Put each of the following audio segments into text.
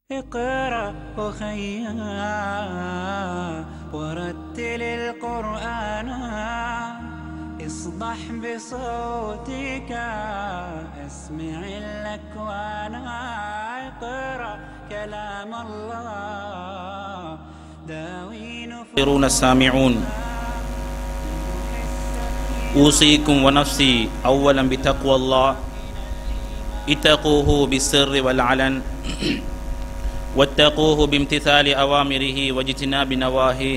اقرأ أخيا ورتل القرآن اصدح بصوتك اسمع الأكوان اقرأ كلام الله داوي نفوسك يرون السامعون أوصيكم ونفسي أولا بتقوى الله اتقوه بالسر والعلن واتقوه بامتثال أوامره واجتناب نواهيه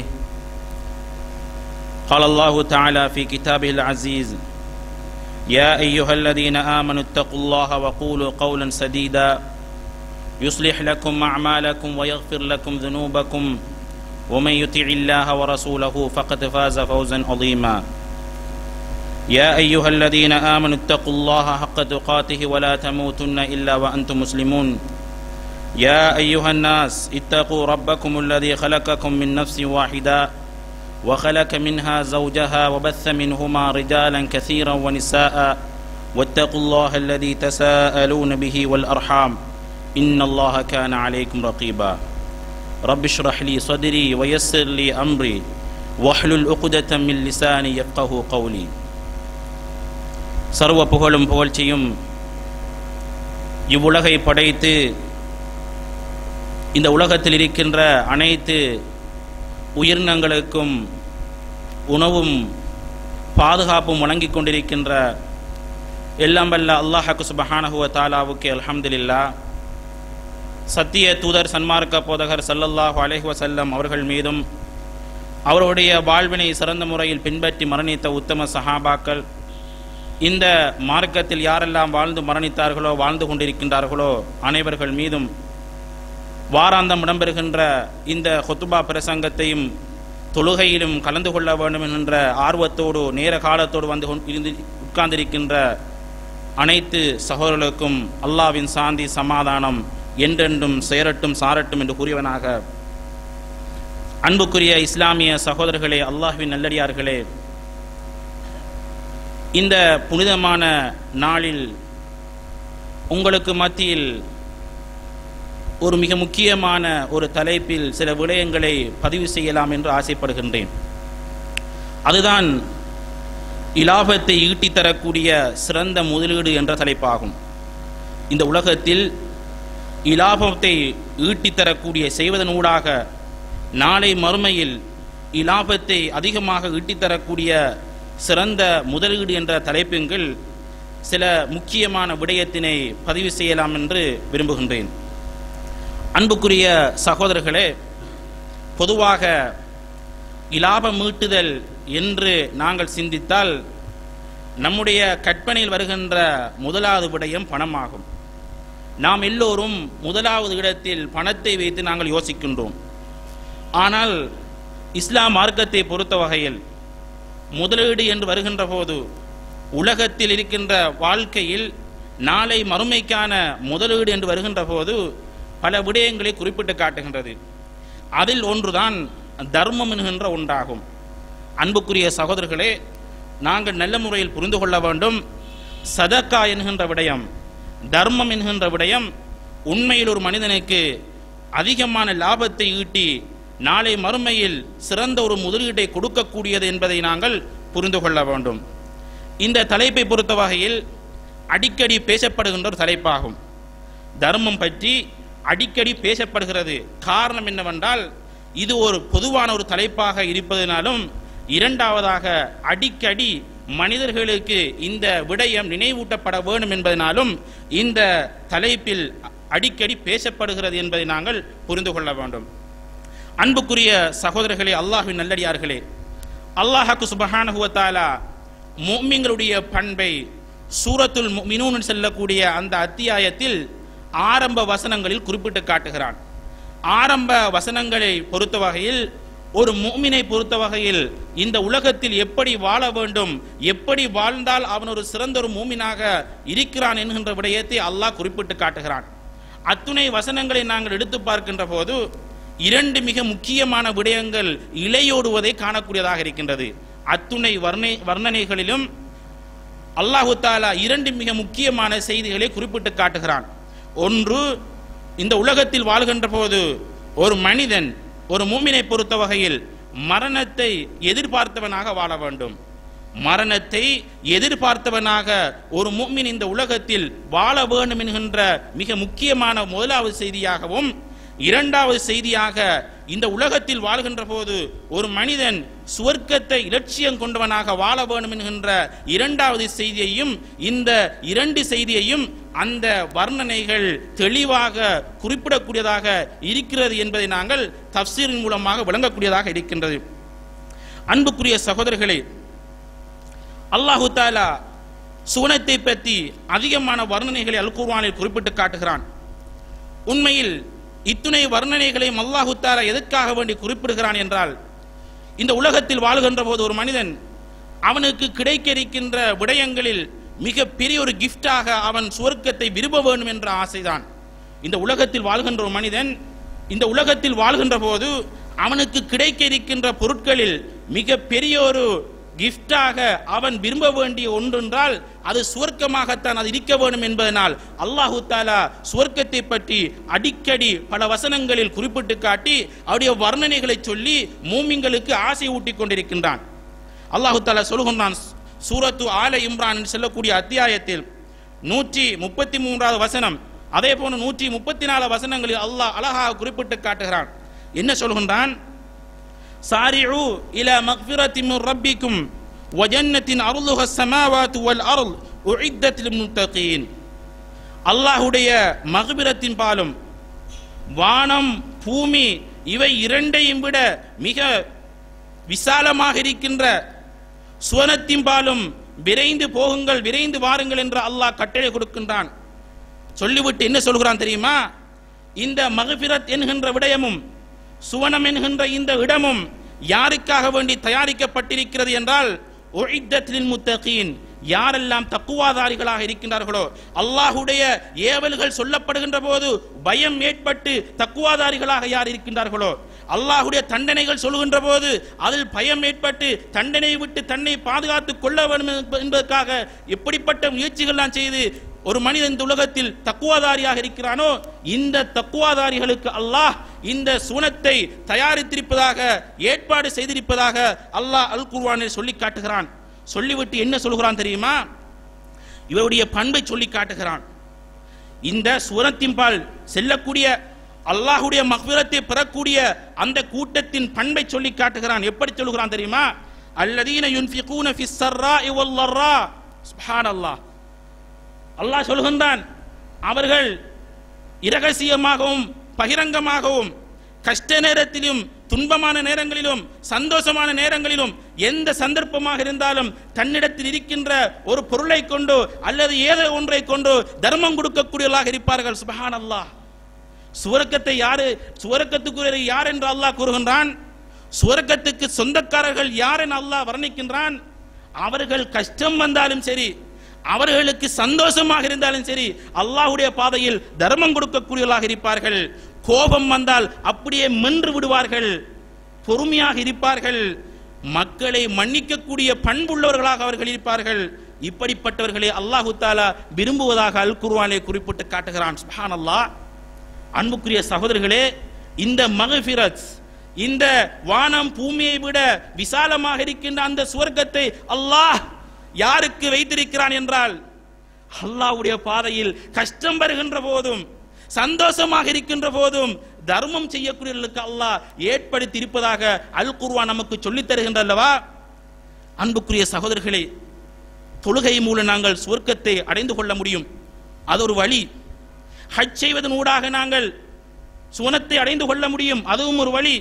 قال الله تعالى في كتابه العزيز يا أيها الذين آمنوا اتقوا الله وقولوا قولا سديدا يصلح لكم أعمالكم ويغفر لكم ذنوبكم ومن يطع الله ورسوله فقد فاز فوزا عظيما يا أيها الذين آمنوا اتقوا الله حق تقاته ولا تموتن إلا وأنتم مسلمون يا أيها الناس اتقوا ربكم الذي خلقكم من نفس واحدة وخلق منها زوجها وبث منهما رجالا كثيرا ونساء واتقوا الله الذي تساءلون به والأرحام إن الله كان عليكم رقيبا رب اشرح لي صدري ويسر لي أمري واحلل عقدة من لساني يفقه قولي சர்வ புகழும் புகழ்ச்சியும் இவ்வுலகை படைத்து இந்த உலகத்தில் இருக்கின்ற அனைத்து உயிரினங்களுக்கும் உணவும் பாதுகாப்பும் வழங்கிக் கொண்டிருக்கின்ற எல்லாம் வல்ல அல்லாஹாக்கு சுபஹானஹுவ தாலாவுக்கு அல்ஹம்துலில்லா சத்திய தூதர் சன்மார்க்க போதகர் சல்லல்லாஹு அலைஹி வஸல்லம் அவர்கள் மீதும் அவருடைய வாழ்வினை சிறந்த முறையில் பின்பற்றி மரணித்த உத்தம சஹாபாக்கள் இந்த மார்க்கத்தில் யாரெல்லாம் வாழ்ந்து மரணித்தார்களோ வாழ்ந்து கொண்டிருக்கின்றார்களோ அனைவர்கள் மீதும் வாராந்தம் இடம்பெறுகின்ற இந்த ஹொத்துபா பிரசங்கத்தையும் தொழுகையிலும் கலந்து கொள்ள வேண்டும் என்கின்ற ஆர்வத்தோடு நேர காலத்தோடு வந்து கொண்டு இருந்து உட்கார்ந்திருக்கின்ற அனைத்து சகோதரர்களுக்கும் அல்லாவின் சாந்தி சமாதானம் என்றென்றும் சேரட்டும் சாரட்டும் என்று கூறியவனாக அன்புக்குரிய இஸ்லாமிய சகோதரர்களே அல்லாஹ்வின் நல்லடியார்களே இந்த புனிதமான நாளில் உங்களுக்கு மத்தியில் ஒரு மிக முக்கியமான ஒரு தலைப்பில் சில விடயங்களை பதிவு செய்யலாம் என்று ஆசைப்படுகின்றேன் அதுதான் இலாபத்தை ஈட்டித் தரக்கூடிய சிறந்த முதலீடு என்ற தலைப்பாகும் இந்த உலகத்தில் இலாபத்தை ஈட்டித் தரக்கூடிய செய்வதனூடாக நாளை மறுமையில் இலாபத்தை அதிகமாக ஈட்டித் தரக்கூடிய சிறந்த முதலீடு என்ற தலைப்பின்கள் சில முக்கியமான விடயத்தினை பதிவு செய்யலாம் என்று விரும்புகின்றேன் அன்புக்குரிய சகோதரர்களே பொதுவாக இலாபம் ஈட்டுதல் என்று நாங்கள் சிந்தித்தால் நம்முடைய கற்பனையில் வருகின்ற முதலாவது விடயம் பணமாகும் நாம் எல்லோரும் முதலாவது இடத்தில் பணத்தை வைத்து நாங்கள் யோசிக்கின்றோம் ஆனால் இஸ்லாம் மார்க்கத்தை பொறுத்த வகையில் முதலீடு என்று வருகின்ற போது உலகத்தில் இருக்கின்ற வாழ்க்கையில் நாளை மறுமைக்கான முதலீடு என்று வருகின்ற போது பல விடயங்களை குறிப்பிட்டு காட்டுகின்றது அதில் ஒன்றுதான் தர்மம் என்கின்ற ஒன்றாகும் அன்புக்குரிய சகோதரர்களே நாங்கள் நல்ல முறையில் புரிந்து கொள்ள வேண்டும் சதக்கா என்கின்ற விடயம் தர்மம் என்கின்ற விடயம் உண்மையில் ஒரு மனிதனுக்கு அதிகமான லாபத்தை ஈட்டி நாளை மறுமையில் சிறந்த ஒரு முதலீட்டை கொடுக்கக்கூடியது என்பதை நாங்கள் புரிந்து கொள்ள வேண்டும் இந்த தலைப்பை பொறுத்த வகையில் அடிக்கடி பேசப்படுகின்ற ஒரு தலைப்பாகும் தர்மம் பற்றி அடிக்கடி பேசப்படுகிறது காரணம் என்னவென்றால் இது ஒரு பொதுவான ஒரு தலைப்பாக இருப்பதனாலும் இரண்டாவதாக அடிக்கடி மனிதர்களுக்கு இந்த விடயம் நினைவூட்டப்பட வேண்டும் என்பதனாலும் இந்த தலைப்பில் அடிக்கடி பேசப்படுகிறது என்பதை நாங்கள் புரிந்து கொள்ள வேண்டும் அன்புக்குரிய சகோதரர்களே அல்லாஹ்வின் நல்லடியார்களே அல்லாஹாக்கு சுபஹானஹுவத்தாலா மும்மிங்களுடைய பண்பை சூரத்துல் மினூன் செல்லக்கூடிய அந்த அத்தியாயத்தில் ஆரம்ப வசனங்களில் குறிப்பிட்டு காட்டுகிறான் ஆரம்ப வசனங்களை பொறுத்த வகையில் ஒரு முக்மினை பொறுத்த வகையில் இந்த உலகத்தில் எப்படி வாழ வேண்டும் எப்படி வாழ்ந்தால் அவன் ஒரு சிறந்த ஒரு மூமினாக இருக்கிறான் என்கின்ற விடயத்தை அல்லாஹ் குறிப்பிட்டு காட்டுகிறான் அத்துணை வசனங்களை நாங்கள் எடுத்து பார்க்கின்ற போது இரண்டு மிக முக்கியமான விடயங்கள் இலையோடுவதை காணக்கூடியதாக இருக்கின்றது அத்துணை வர்ணை வர்ணனைகளிலும் அல்லாஹு தாலா இரண்டு மிக முக்கியமான செய்திகளை குறிப்பிட்டு காட்டுகிறான் ஒன்று இந்த உலகத்தில் வாழ்கின்ற போது ஒரு மனிதன் ஒரு மூமினை பொறுத்த வகையில் மரணத்தை எதிர்பார்த்தவனாக வாழ வேண்டும் மரணத்தை எதிர்பார்த்தவனாக ஒரு மூமின் இந்த உலகத்தில் வாழ வேண்டும் என்கின்ற மிக முக்கியமான முதலாவது செய்தியாகவும் இரண்டாவது செய்தியாக இந்த உலகத்தில் வாழ்கின்ற போது ஒரு மனிதன் சுவர்க்கத்தை இலட்சியம் கொண்டவனாக வாழ வேண்டும் என்கின்ற இரண்டாவது செய்தியையும் இந்த இரண்டு செய்தியையும் அந்த வர்ணனைகள் தெளிவாக குறிப்பிடக்கூடியதாக இருக்கிறது என்பதை நாங்கள் தப்சீரின் மூலமாக விளங்கக்கூடியதாக இருக்கின்றது அன்புக்குரிய சகோதரர்களே அல்லாஹு தாலா சுவனத்தை பற்றி அதிகமான வர்ணனைகளை அல் குர்ஆனில் குறிப்பிட்டு காட்டுகிறான் உண்மையில் இத்துணை வர்ணனைகளையும் அல்லாஹு தாலா எதற்காக வேண்டி குறிப்பிடுகிறான் என்றால் இந்த உலகத்தில் வாழ்கின்ற போது ஒரு மனிதன் அவனுக்கு கிடைக்க இருக்கின்ற விடயங்களில் மிக பெரிய ஒரு கிஃப்டாக அவன் சுவர்க்கத்தை விரும்ப வேண்டும் என்ற ஆசைதான் இந்த உலகத்தில் வாழ்கின்ற ஒரு மனிதன் இந்த உலகத்தில் வாழ்கின்ற போது அவனுக்கு கிடைக்க இருக்கின்ற பொருட்களில் மிக பெரிய ஒரு கிஃப்டாக அவன் விரும்ப வேண்டிய ஒன்றென்றால் அது சுவர்க்கமாகத்தான் அது இருக்க வேண்டும் என்பதனால் அல்லாஹு தாலா சுவர்க்கத்தை பற்றி அடிக்கடி பல வசனங்களில் குறிப்பிட்டு காட்டி அவருடைய வர்ணனைகளை சொல்லி மூமிங்களுக்கு ஆசை ஊட்டிக் கொண்டிருக்கின்றான் அல்லாஹு தாலா சொல்கின்றான் சூரத்து ஆல இம்ரான் என்று சொல்லக்கூடிய அத்தியாயத்தில் நூற்றி முப்பத்தி மூன்றாவது வசனம் அதே போன்று நூற்றி முப்பத்தி நாலு வசனங்களில் அல்லாஹ் அழகாக குறிப்பிட்டு காட்டுகிறான் என்ன சொல்கின்றான் சாரிஉ இலா மக்ஃபிரத்தி மின் ரப்பிக்கும் வஜன்னத்தின் அருளுஹ ஸமாவாத்து வல் அருள் உஇத்தத் லில் முத்தகீன் அல்லாஹ்வுடைய மக்பிரத்தின் பாலும் வானம் பூமி இவை இரண்டையும் விட மிக விசாலமாக இருக்கின்ற சுவனத்தின் பாலும் விரைந்து போகுங்கள் விரைந்து வாருங்கள் என்று அல்லாஹ் கட்டளை கொடுக்கின்றான் சொல்லிவிட்டு என்ன சொல்கிறான் தெரியுமா இந்த மகபிரத் என்கின்ற விடயமும் சுவனம் என்கின்ற இந்த இடமும் யாருக்காக வேண்டி தயாரிக்கப்பட்டிருக்கிறது என்றால் உஇத்தத்லில் முத்தகீன் யாரெல்லாம் தக்குவாதாரிகளாக இருக்கின்றார்களோ அல்லாஹுடைய ஏவல்கள் சொல்லப்படுகின்ற போது பயம் ஏற்பட்டு தக்குவாதாரிகளாக யார் இருக்கின்றார்களோ அல்லாஹுடைய தண்டனைகள் சொல்லுகின்ற போது அதில் பயம் ஏற்பட்டு தண்டனையை விட்டு தன்னை பாதுகாத்துக் கொள்ள வேண்டும் என்ப- என்பதற்காக எப்படிப்பட்ட முயற்சிகள்லாம் செய்து ஒரு மனிதன் இந்த உலகத்தில் தக்குவாதாரியாக இருக்கிறானோ இந்த தக்குவாதாரிகளுக்கு அல்லாஹ் இந்த சுனத்தை தயாரித்திருப்பதாக ஏற்பாடு செய்திருப்பதாக அல்லாஹ் அல் குர்ஆனில் சொல்லி காட்டுகிறான் சொல்லிவிட்டு என்ன சொல்கிறான் தெரியுமா இவருடைய பண்பை சொல்லி காட்டுகிறான் இந்த சுவனத்தின்பால் செல்லக்கூடிய அல்லாஹுடைய மக்பிரத்தை பெறக்கூடிய அந்த கூட்டத்தின் பண்பை சொல்லி காட்டுகிறான் எப்படி சொல்லுகிறான் தெரியுமா அல்லதீன யுன்ஃபிகூன ஃபிஸ் ஸர்ராஇ வல் ضرா சுப்ஹானல்லாஹ் அல்லாஹ் சொல்கின்றான் அவர்கள் இரகசியமாகவும் பகிரங்கமாகவும் கஷ்ட நேரத்திலும் துன்பமான நேரங்களிலும் சந்தோஷமான நேரங்களிலும் எந்த சந்தர்ப்பமாக இருந்தாலும் தன்னிடத்தில் இருக்கின்ற ஒரு பொருளை கொண்டோ அல்லது ஏதோ ஒன்றை கொண்டோ தர்மம் கொடுக்கக்கூடியவர்களாக இருப்பார்கள் சுபஹான் அல்லாஹ் சுவர்க்கத்தை யாரு சுவர்க்கத்துக்குரிய யார் என்று அல்லாஹ் கூறுகின்றான் சுவர்க்கத்துக்கு சொந்தக்காரர்கள் யார் என்று அல்லாஹ் வர்ணிக்கின்றான் அவர்கள் கஷ்டம் வந்தாலும் சரி அவர்களுக்கு சந்தோஷமாக இருந்தாலும் சரி அல்லாஹ்வுடைய பாதையில் தர்மம் கொடுக்கக்கூடியவர்களாக இருப்பார்கள் கோபம் வந்தால் அப்படியே மென்று விடுவார்கள் பொறுமையாக இருப்பார்கள் மக்களை மன்னிக்கக்கூடிய பண்புள்ளவர்களாக அவர்கள் இருப்பார்கள் இப்படிப்பட்டவர்களை அல்லாஹு தாலா விரும்புவதாக அல் குர்ஆனிலே குறிப்பிட்டு காட்டுகிறான் சுப்ஹானல்லாஹ் அன்புக்குரிய சகோதரர்களே இந்த மகஃபிரத் இந்த வானம் பூமியை விட விசாலமாக இருக்கின்ற அந்த சுவர்க்கத்தை அல்லாஹ் யாருக்கு வைத்திருக்கிறான் என்றால் அல்லாஹ்வுடைய பாதையில் கஷ்டம் வருகின்ற போதும் சந்தோஷமாக இருக்கின்ற போதும் தர்மம் செய்யக்கூடியவர்களுக்கு அல்லாஹ் ஏற்படுத்தி இருப்பதாக அல் குர்ஆன் நமக்கு சொல்லித் தருகின்ற அல்லவா அன்புக்குரிய சகோதரர்களே தொழுகை மூலம் நாங்கள் சுவர்க்கத்தை அடைந்து கொள்ள முடியும் அது ஒரு வழி ஹஜ் செய்வதன் ஊடாக நாங்கள் சுவனத்தை அடைந்து கொள்ள முடியும் அதுவும் ஒரு வழி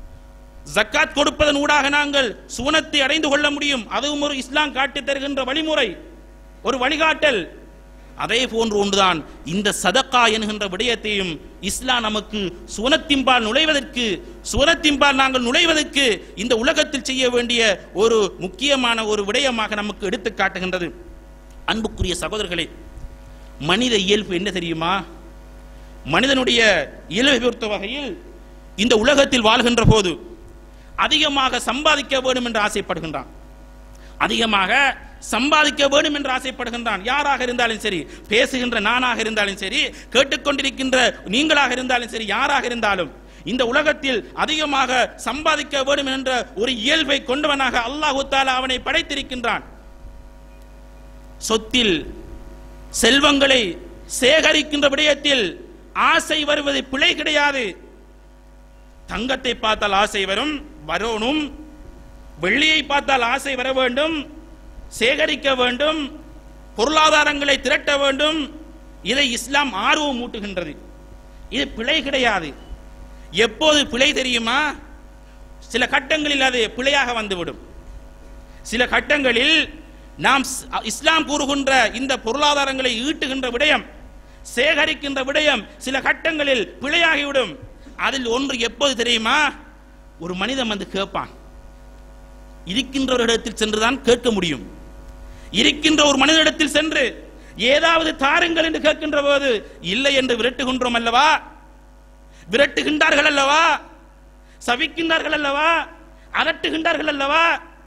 ஜக்காத் கொடுப்பதன் ஊடாக நாங்கள் சுவனத்தை அடைந்து கொள்ள முடியும் அதுவும் ஒரு இஸ்லாம் காட்டித் தருகின்ற வழிமுறை ஒரு வழிகாட்டல் அதே போன்று ஒன்றுதான் இந்த சதக்கா என்கின்ற விடயத்தையும் இஸ்லாம் நமக்கு சுவனத்தின்பால் நுழைவதற்கு சுவனத்தின்பால் நாங்கள் நுழைவதற்கு இந்த உலகத்தில் செய்ய வேண்டிய ஒரு முக்கியமான ஒரு விடயமாக நமக்கு எடுத்து காட்டுகின்றது அன்புக்குரிய சகோதரர்களே மனித இயல்பு என்ன தெரியுமா மனிதனுடைய இயல்பை பொறுத்த வகையில் இந்த உலகத்தில் வாழ்கின்ற போது அதிகமாக சம்பாதிக்க வேண்டும் என்று ஆசைப்படுகின்றான் அதிகமாக சம்பாதிக்க வேண்டும் என்று ஆசைப்படுகின்றான் யாராக இருந்தாலும் சரி பேசுகின்ற நானாக இருந்தாலும் சரி கேட்டுக்கொண்டிருக்கின்ற நீங்களாக இருந்தாலும் சரி யாராக இருந்தாலும் இந்த உலகத்தில் அதிகமாக சம்பாதிக்க வேண்டும் என்ற ஒரு இயல்பை கொண்டவனாக அல்லாஹு தாலா அவனை படைத்திருக்கின்றான் சொத்தில் செல்வங்களை சேகரிக்கின்ற விடயத்தில் ஆசை வருவது பிழை கிடையாது தங்கத்தை பார்த்தால் ஆசை வரும் வரணும் வெள்ளியை பார்த்தால் ஆசை வர வேண்டும் சேகரிக்க வேண்டும் பொருளாதாரங்களை திரட்ட வேண்டும் இதை இஸ்லாம் ஆர்வம் ஊட்டுகின்றது இது பிழை கிடையாது எப்போது பிழை தெரியுமா சில கட்டங்களில் அது பிழையாக வந்துவிடும் சில கட்டங்களில் நாம் ஸ்- இஸ்லாம் கூறுகின்ற இந்த பொருளாதாரங்களை ஈட்டுகின்ற விடயம் சேகரிக்கின்ற விடயம் சில கட்டங்களில் பிழையாகிவிடும் அதில் ஒன்று எப்போது தெரியுமா ஒரு மனிதன் வந்து கேட்பான் இருக்கின்றவரிடத்தில் சென்றுதான் கேட்க முடியும் இருக்கின்ற ஒரு மனிதனிடத்தில் சென்று ஏதாவது தாருங்கள் என்று கேட்கின்ற போது இல்லை என்று விரட்டுகின்றோம் அல்லவா விரட்டுகின்றார்கள் அல்லவா சபிக்கின்றார்கள் அல்லவா அதட்டுகின்றார்கள் அல்லவா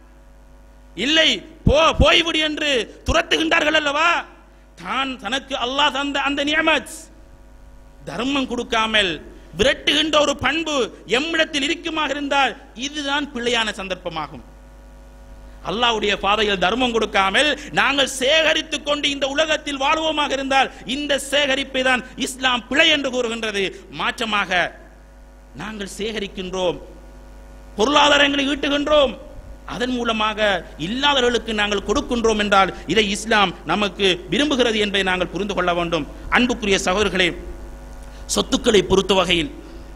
இல்லை போ போய்விடு என்று துரத்துகின்றார்கள் அல்லவா தான் தனக்கு அல்லாஹ் தந்த அந்த நியமத் தர்மம் கொடுக்காமல் விரட்டுகின்ற ஒரு பண்பு எம்மிடத்தில் இருக்குமாக இருந்தால் இதுதான் பிள்ளையான சந்தர்ப்பமாகும் அல்லாஹ்வுடைய பாதையில் தர்மம் கொடுக்காமல் நாங்கள் சேகரித்துக் கொண்டு இந்த உலகத்தில் வாழ்வோமாக இருந்தால் இந்த சேகரிப்பை தான் இஸ்லாம் பிழை என்று கூறுகின்றது மாற்றமாக நாங்கள் சேகரிக்கின்றோம் பொருளாதாரங்களை ஈட்டுகின்றோம் அதன் மூலமாக இல்லாதவர்களுக்கு நாங்கள் கொடுக்கின்றோம் என்றால் இதை இஸ்லாம் நமக்கு விரும்புகிறது என்பதை நாங்கள் புரிந்து கொள்ள வேண்டும் அன்புக்குரிய சகோதரர்களே சொத்துக்களை பொறுத்த வகையில்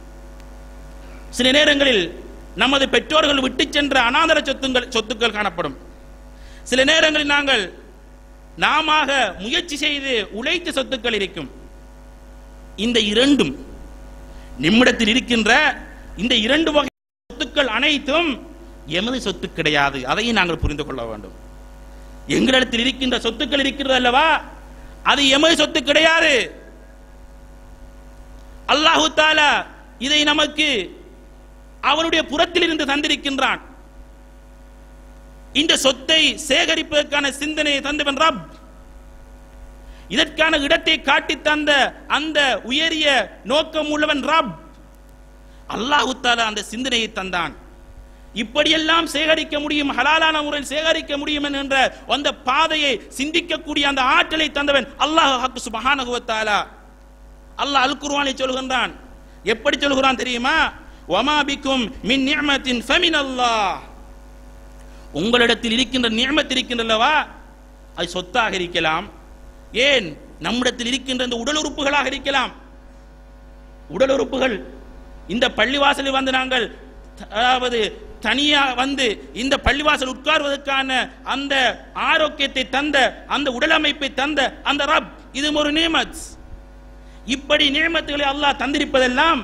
சில நேரங்களில் நமது பெற்றோர்கள் விட்டு சென்ற அனாதர சொத்துங்கள் சொத்துக்கள் காணப்படும் சில நேரங்களில் நாங்கள் நாம முயற்சி செய்து உழைத்த சொத்துக்கள் இருக்கும் இந்த இரண்டும் நம்மிடத்தில் இருக்கின்ற இந்த இரண்டு வகை சொத்துக்கள் அனைத்தும் எமது சொத்து கிடையாது அதையும் நாங்கள் புரிந்து கொள்ள வேண்டும் எங்களிடத்தில் இருக்கின்ற சொத்துக்கள் இருக்கிறது அல்லவா அது எமது சொத்து கிடையாது அல்லாஹு தாலா இதை நமக்கு அவனுடைய புறத்தில் இருந்து தந்திருக்கின்றான் இந்த சொத்தை சேகரிப்பதற்கான சிந்தனையை தந்தவன் ரப் இதற்கான இடத்தை காட்டி தந்த அந்த உயரிய நோக்கம் உள்ளவன் ரப் அல்லாஹு தாலா அந்த சிந்தனையை தந்தான் இப்படியெல்லாம் சேகரிக்க முடியும் ஹலாலான முறையில் சேகரிக்க முடியும் என்கின்ற அந்த பாதையை சிந்திக்கக்கூடிய அந்த ஆற்றலை தந்தவன் அல்லாஹ் ஹக்கு சுபஹானஹு வ தஆலா அல்லாஹ் அல் குர்ஆனை சொல்கின்றான் எப்படி சொல்கிறான் தெரியுமா வமா பிக்கும் மின் நிஅமத்தின் ஃபமின் அல்லாஹ் உங்களிடத்தில் இருக்கின்ற நியமத் இருக்கின்றல்லவா அது சொத்தாக இருக்கலாம் ஏன் நம்மிடத்தில் இருக்கின்ற இந்த உடல் உறுப்புகளாக இருக்கலாம் உடல் உறுப்புகள் இந்த பள்ளிவாசலில் வந்து நாங்கள் த- அதாவது தனியா வந்து இந்த பள்ளிவாசல் உட்கார்வதற்கான அந்த ஆரோக்கியத்தை தந்த அந்த உடல் அமைப்பை தந்த அந்த ரப் இது ஒரு நியமத் இப்படி நியமத்துகளை அல்லாஹ் தந்திருப்பதெல்லாம்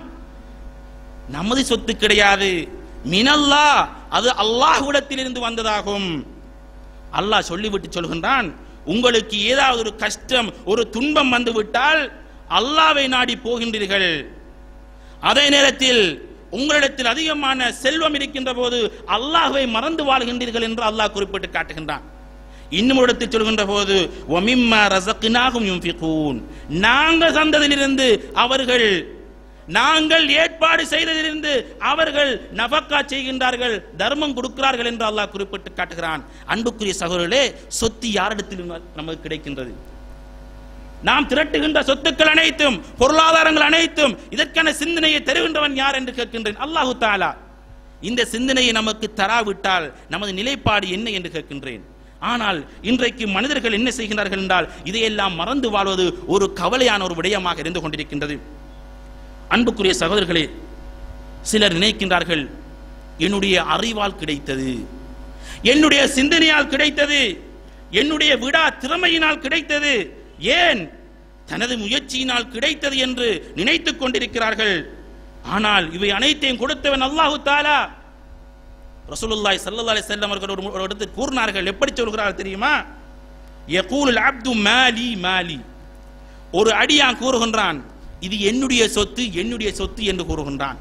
நமது சொத்து கிடையாது மினல்லா அது அல்லாஹ்விடத்தில் இருந்து வந்ததாகும் அல்லாஹ் சொல்லிவிட்டு சொல்கின்றான் உங்களுக்கு ஏதாவது ஒரு கஷ்டம் ஒரு துன்பம் வந்து விட்டால் அல்லாவை நாடி போகின்றீர்கள் அதே நேரத்தில் உங்களிடத்தில் அதிகமான செல்வம் இருக்கின்ற போது அல்லாஹ்வை மறந்து வாழ்கின்றீர்கள் என்று அல்லாஹ் குறிப்பிட்டு காட்டுகின்றான் இன்னும் ஒரு இடத்தில் சொல்கின்ற போது ஒமிம்மா ரசக்கினாகும் யும்பிகூன் நாங்கள் தந்ததிலிருந்து அவர்கள் நாங்கள் ஏற்பாடு செய்ததிலிருந்து அவர்கள் நபக்கா செய்கின்றார்கள் தர்மம் கொடுக்கிறார்கள் என்று அல்லாஹ் குறிப்பிட்டு காட்டுகிறான் அன்புக்குரிய சகோதரர்களே சொத்து யாரிடத்தில் நமக்கு கிடைக்கின்றது நாம் திரட்டுகின்ற சொத்துக்கள் அனைத்தும் பொருளாதாரங்கள் அனைத்தும் இதற்கான சிந்தனையை தருகின்றவன் யார் என்று கேட்கின்றேன் அல்லாஹு தாலா இந்த சிந்தனையை நமக்கு தராவிட்டால் நமது நிலைப்பாடு என்ன என்று கேட்கின்றேன் ஆனால் இன்றைக்கு மனிதர்கள் என்ன செய்கின்றார்கள் என்றால் இதையெல்லாம் மறந்து வாழ்வது ஒரு கவலையான ஒரு விடயமாக இருந்து கொண்டிருக்கின்றது அன்புக்குரிய சகோதரர்களே சிலர் நினைக்கின்றார்கள் என்னுடைய அறிவால் கிடைத்தது என்னுடைய சிந்தனையால் கிடைத்தது என்னுடைய விடா திறமையினால் கிடைத்தது ஏன் தனது முயற்சியினால் கிடைத்தது என்று நினைத்துக் கொண்டிருக்கிறார்கள் ஆனால் இவை அனைத்தையும் கொடுத்தவன் அல்லாஹு தாலா ரசூலுல்லாஹி ஸல்லல்லாஹு அலைஹி வஸல்லம் அவர்கள் ஒரு ஒரு இடத்தில் கூறினார்கள் எப்படி சொல்கிறார்கள் தெரியுமா யகூலுல் அப்து மாலி மாலி ஒரு அடியான் கூறுகின்றான் இது என்னுடைய சொத்து என்னுடைய சொத்து என்று கூறுகின்றான்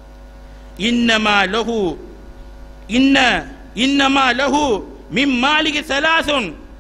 இன்னமா லஹு இன்ன இன்னமா லஹு மிம் மாலிகி சலாசுன்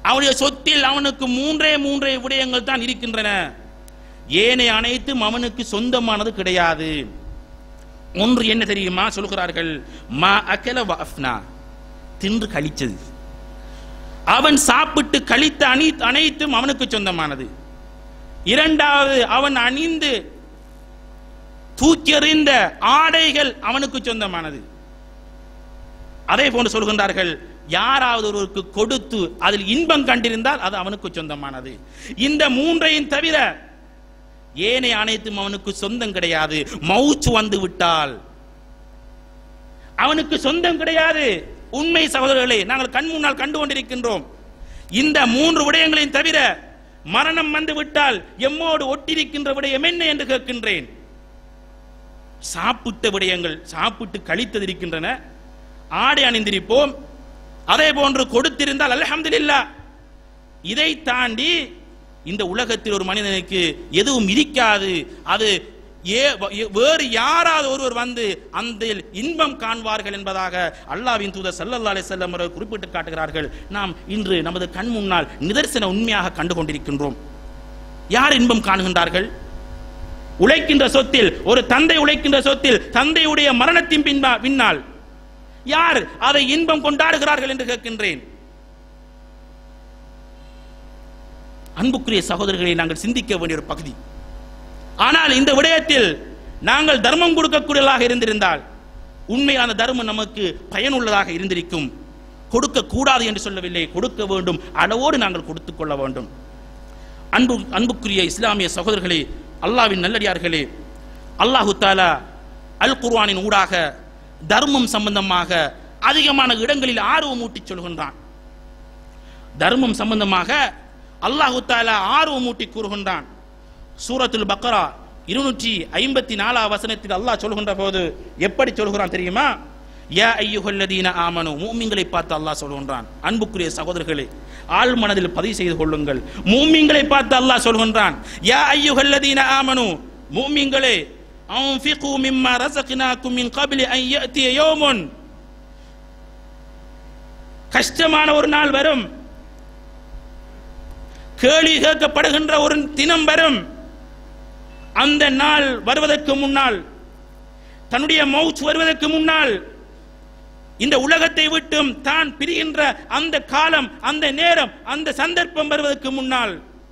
அவனுடைய சொத்தில் அவனுக்கு மூன்றே மூன்றே விடயங்கள் தான் இருக்கின்றன ஏனைய அனைத்தும் அவனுக்கு சொந்தமானது கிடையாது ஒன்று என்ன தெரியுமா சொல்கிறார்கள் மா அகல வஃப்னா தின்று கழிச்சது அவன் சாப்பிட்டு கழித்த அணி அனைத்தும் அவனுக்கு சொந்தமானது இரண்டாவது அவன் அணிந்து தூக்கி எறிந்த ஆடைகள் அவனுக்கு சொந்தமானது அதே போன்று சொல்கின்றார்கள் யாராவது ஒருவருக்கு கொடுத்து அதில் இன்பம் கண்டிருந்தால் அது அவனுக்கு சொந்தமானது இந்த மூன்றையும் தவிர ஏனைய அனைத்தும் அவனுக்கு சொந்தம் கிடையாது மவுச்சு வந்து விட்டால் அவனுக்கு சொந்தம் கிடையாது உண்மை சகோதரர்களே நாங்கள் கண் முன்னால் கண்டு கொண்டிருக்கின்றோம் இந்த மூன்று விடயங்களையும் தவிர மரணம் வந்து விட்டால் எம்மோடு ஒட்டிருக்கின்ற விடயம் என்ன என்று கேட்கின்றேன் சாப்பிட்ட விடயங்கள் சாப்பிட்டு கழித்தது இருக்கின்றன ஆடை அணிந்திருப்போம் அதே போன்று கொடுத்திருந்தால் அல்ஹம்துலில்லாஹ் இதை தாண்டி இந்த உலகத்தில் ஒரு மனிதனுக்கு எதுவும் இருக்காது அது ஏ- ஏ- வேறு யாராவது ஒருவர் வந்து அந்த இன்பம் காண்பார்கள் என்பதாக அல்லாஹ்வின் தூதர் ஸல்லல்லாஹு அலைஹி வஸல்லம் அவர்கள் குறிப்பிட்டு காட்டுகிறார்கள் நாம் இன்று நமது கண் முன்னால் நிதர்சன உண்மையாக கண்டு கொண்டிருக்கின்றோம் யார் இன்பம் காணுகின்றார்கள் உழைக்கின்ற சொத்தில் ஒரு தந்தை உழைக்கின்ற சொத்தில் தந்தையுடைய மரணத்தின் பின்பா பின்னால் யார் அதை இன்பம் கொண்டாடுகிறார்கள் என்று கேட்கின்றேன் அன்புக்குரிய சகோதரர்களை நாங்கள் சிந்திக்க வேண்டிய ஒரு பகுதி ஆனால் இந்த விடயத்தில் நாங்கள் தர்மம் கொடுக்கக்கூடியதாக இருந்திருந்தால் உண்மையில் அந்த தர்மம் நமக்கு பயனுள்ளதாக இருந்திருக்கும் கொடுக்க கூடாது என்று சொல்லவில்லை கொடுக்க வேண்டும் அளவோடு நாங்கள் கொடுத்துக் கொள்ள வேண்டும் அன்பு அன்புக்குரிய இஸ்லாமிய சகோதரர்களே அல்லாவின் நல்லடியார்களே அல்லாஹு தாலா அல் குர்ஆனின் ஊடாக தர்மம் சம்பந்தமாக அதிகமான இடங்களில் ஆர்வம் ஊட்டிச் சொல்கின்றான் தர்மம் சம்பந்தமாக அல்லாஹு தாலா ஆர்வம் ஊட்டி கூறுகின்றான் சூரத்துல் பக்ரா இருநூற்றி ஐம்பத்தி நாலாம் வசனத்தில் அல்லாஹ் சொல்கின்ற போது எப்படி சொல்கிறான் தெரியுமா யா ஐயுகல்லதீன ஆமனு மூமிங்களை பார்த்து அல்லாஹ் சொல்கின்றான் அன்புக்குரிய சகோதரர்களே ஆள் மனதில் பதிவு செய்து கொள்ளுங்கள் மூமிங்களை பார்த்து அல்லாஹ் சொல்கின்றான் யா ஐயுகல்லதீன ஆமனு மூமிங்களே அன்ஃபிகு மிம்மா ரஸக்னாக்கும் மின் கபிலி அன் யஅதிய யௌமுன் கஷ்டமான ஒரு நாள் வரும் கேள்வி கேட்கப்படுகின்ற ஒரு தினம் வரும் அந்த நாள் வருவதற்கு முன்னால் தன்னுடைய மௌச் வருவதற்கு முன்னால் இந்த உலகத்தை விட்டும் தான் பிரிகின்ற அந்த காலம் அந்த நேரம் அந்த சந்தர்ப்பம் வருவதற்கு முன்னால்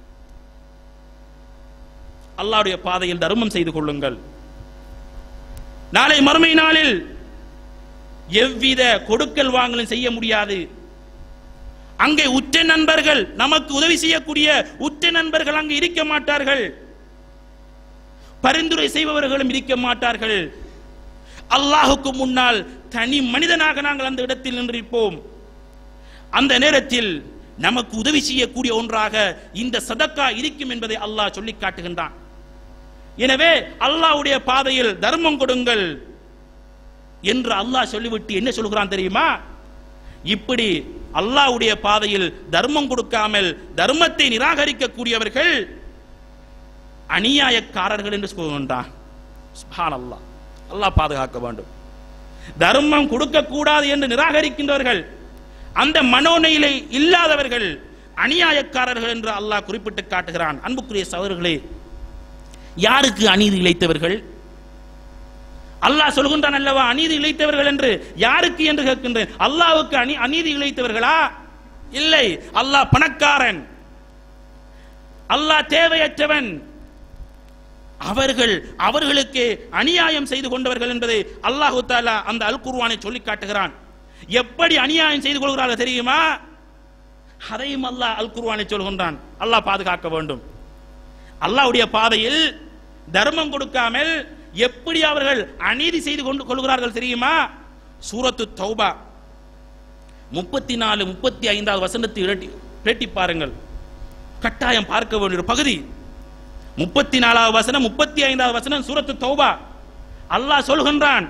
அல்லாஹ்வுடைய பாதையில் தர்மம் செய்து கொள்ளுங்கள் நாளை மறுமை நாளில் எவ்வித கொடுக்கல் வாங்கலும் செய்ய முடியாது அங்கே உற்ற நண்பர்கள் நமக்கு உதவி செய்யக்கூடிய உற்ற நண்பர்கள் அங்கே இருக்க மாட்டார்கள் பரிந்துரை செய்பவர்களும் இருக்க மாட்டார்கள் அல்லாஹுக்கு முன்னால் தனி மனிதனாக நாங்கள் அந்த இடத்தில் நின்றிருப்போம் அந்த நேரத்தில் நமக்கு உதவி செய்யக்கூடிய ஒன்றாக இந்த சதக்கா இருக்கும் என்பதை அல்லாஹ் சொல்லி காட்டுகின்றான் எனவே அல்லாஹ்வுடைய பாதையில் தர்மம் கொடுங்கள் என்று அல்லாஹ் சொல்லிவிட்டு என்ன சொல்கிறான் தெரியுமா இப்படி அல்லாஹ்வுடைய பாதையில் தர்மம் கொடுக்காமல் தர்மத்தை நிராகரிக்கக்கூடியவர்கள் அநியாயக்காரர்கள் என்று சொல்கின்றான் சுப்ஹான் அல்லாஹ் அல்லாஹ் பாதுகாக்க வேண்டும் தர்மம் கொடுக்க கூடாது என்று நிராகரிக்கின்றவர்கள் அந்த மனோநிலை இல்லாதவர்கள் அநியாயக்காரர்கள் என்று அல்லாஹ் குறிப்பிட்டு காட்டுகிறான் அன்புக்குரிய சகோதரர்களே யாருக்கு அநீதி இழைத்தவர்கள் அல்லாஹ் சொல்கின்றான் அல்லவா அநீதி இழைத்தவர்கள் என்று யாருக்கு என்று கேட்கின்றேன் அல்லாஹ்வுக்கு அநீ அநீதி இழைத்தவர்களா இல்லை அல்லாஹ் பணக்காரன் அல்லாஹ் தேவையற்றவன் அவர்கள் அவர்களுக்கு அநியாயம் செய்து கொண்டவர்கள் என்பதை அல்லாஹு தாலா அந்த அல் குர்ஆனை சொல்லி காட்டுகிறான் எப்படி அநியாயம் செய்து கொள்கிறார்கள் தெரியுமா அதையும் அல்லாஹ் அல் குர்ஆனை சொல்கின்றான் அல்லாஹ் பாதுகாக்க வேண்டும் அல்லாஹ்வுடைய பாதையில் தர்மம் கொடுக்காமல் எப்படி அவர்கள் அநீதி செய்து கொண்டு கொள்கிறார்கள் தெரியுமா சூரத்து தௌபா முப்பத்தி நாலு முப்பத்தி ஐந்தாவது வசனத்தை இரட்டி பேட்டி பாருங்கள் கட்டாயம் பார்க்க வேண்டிய ஒரு பகுதி முப்பத்தி நாலாவது வசனம் முப்பத்தி ஐந்தாவது வசனம் சூரத்து தௌபா அல்லாஹ் சொல்கின்றான்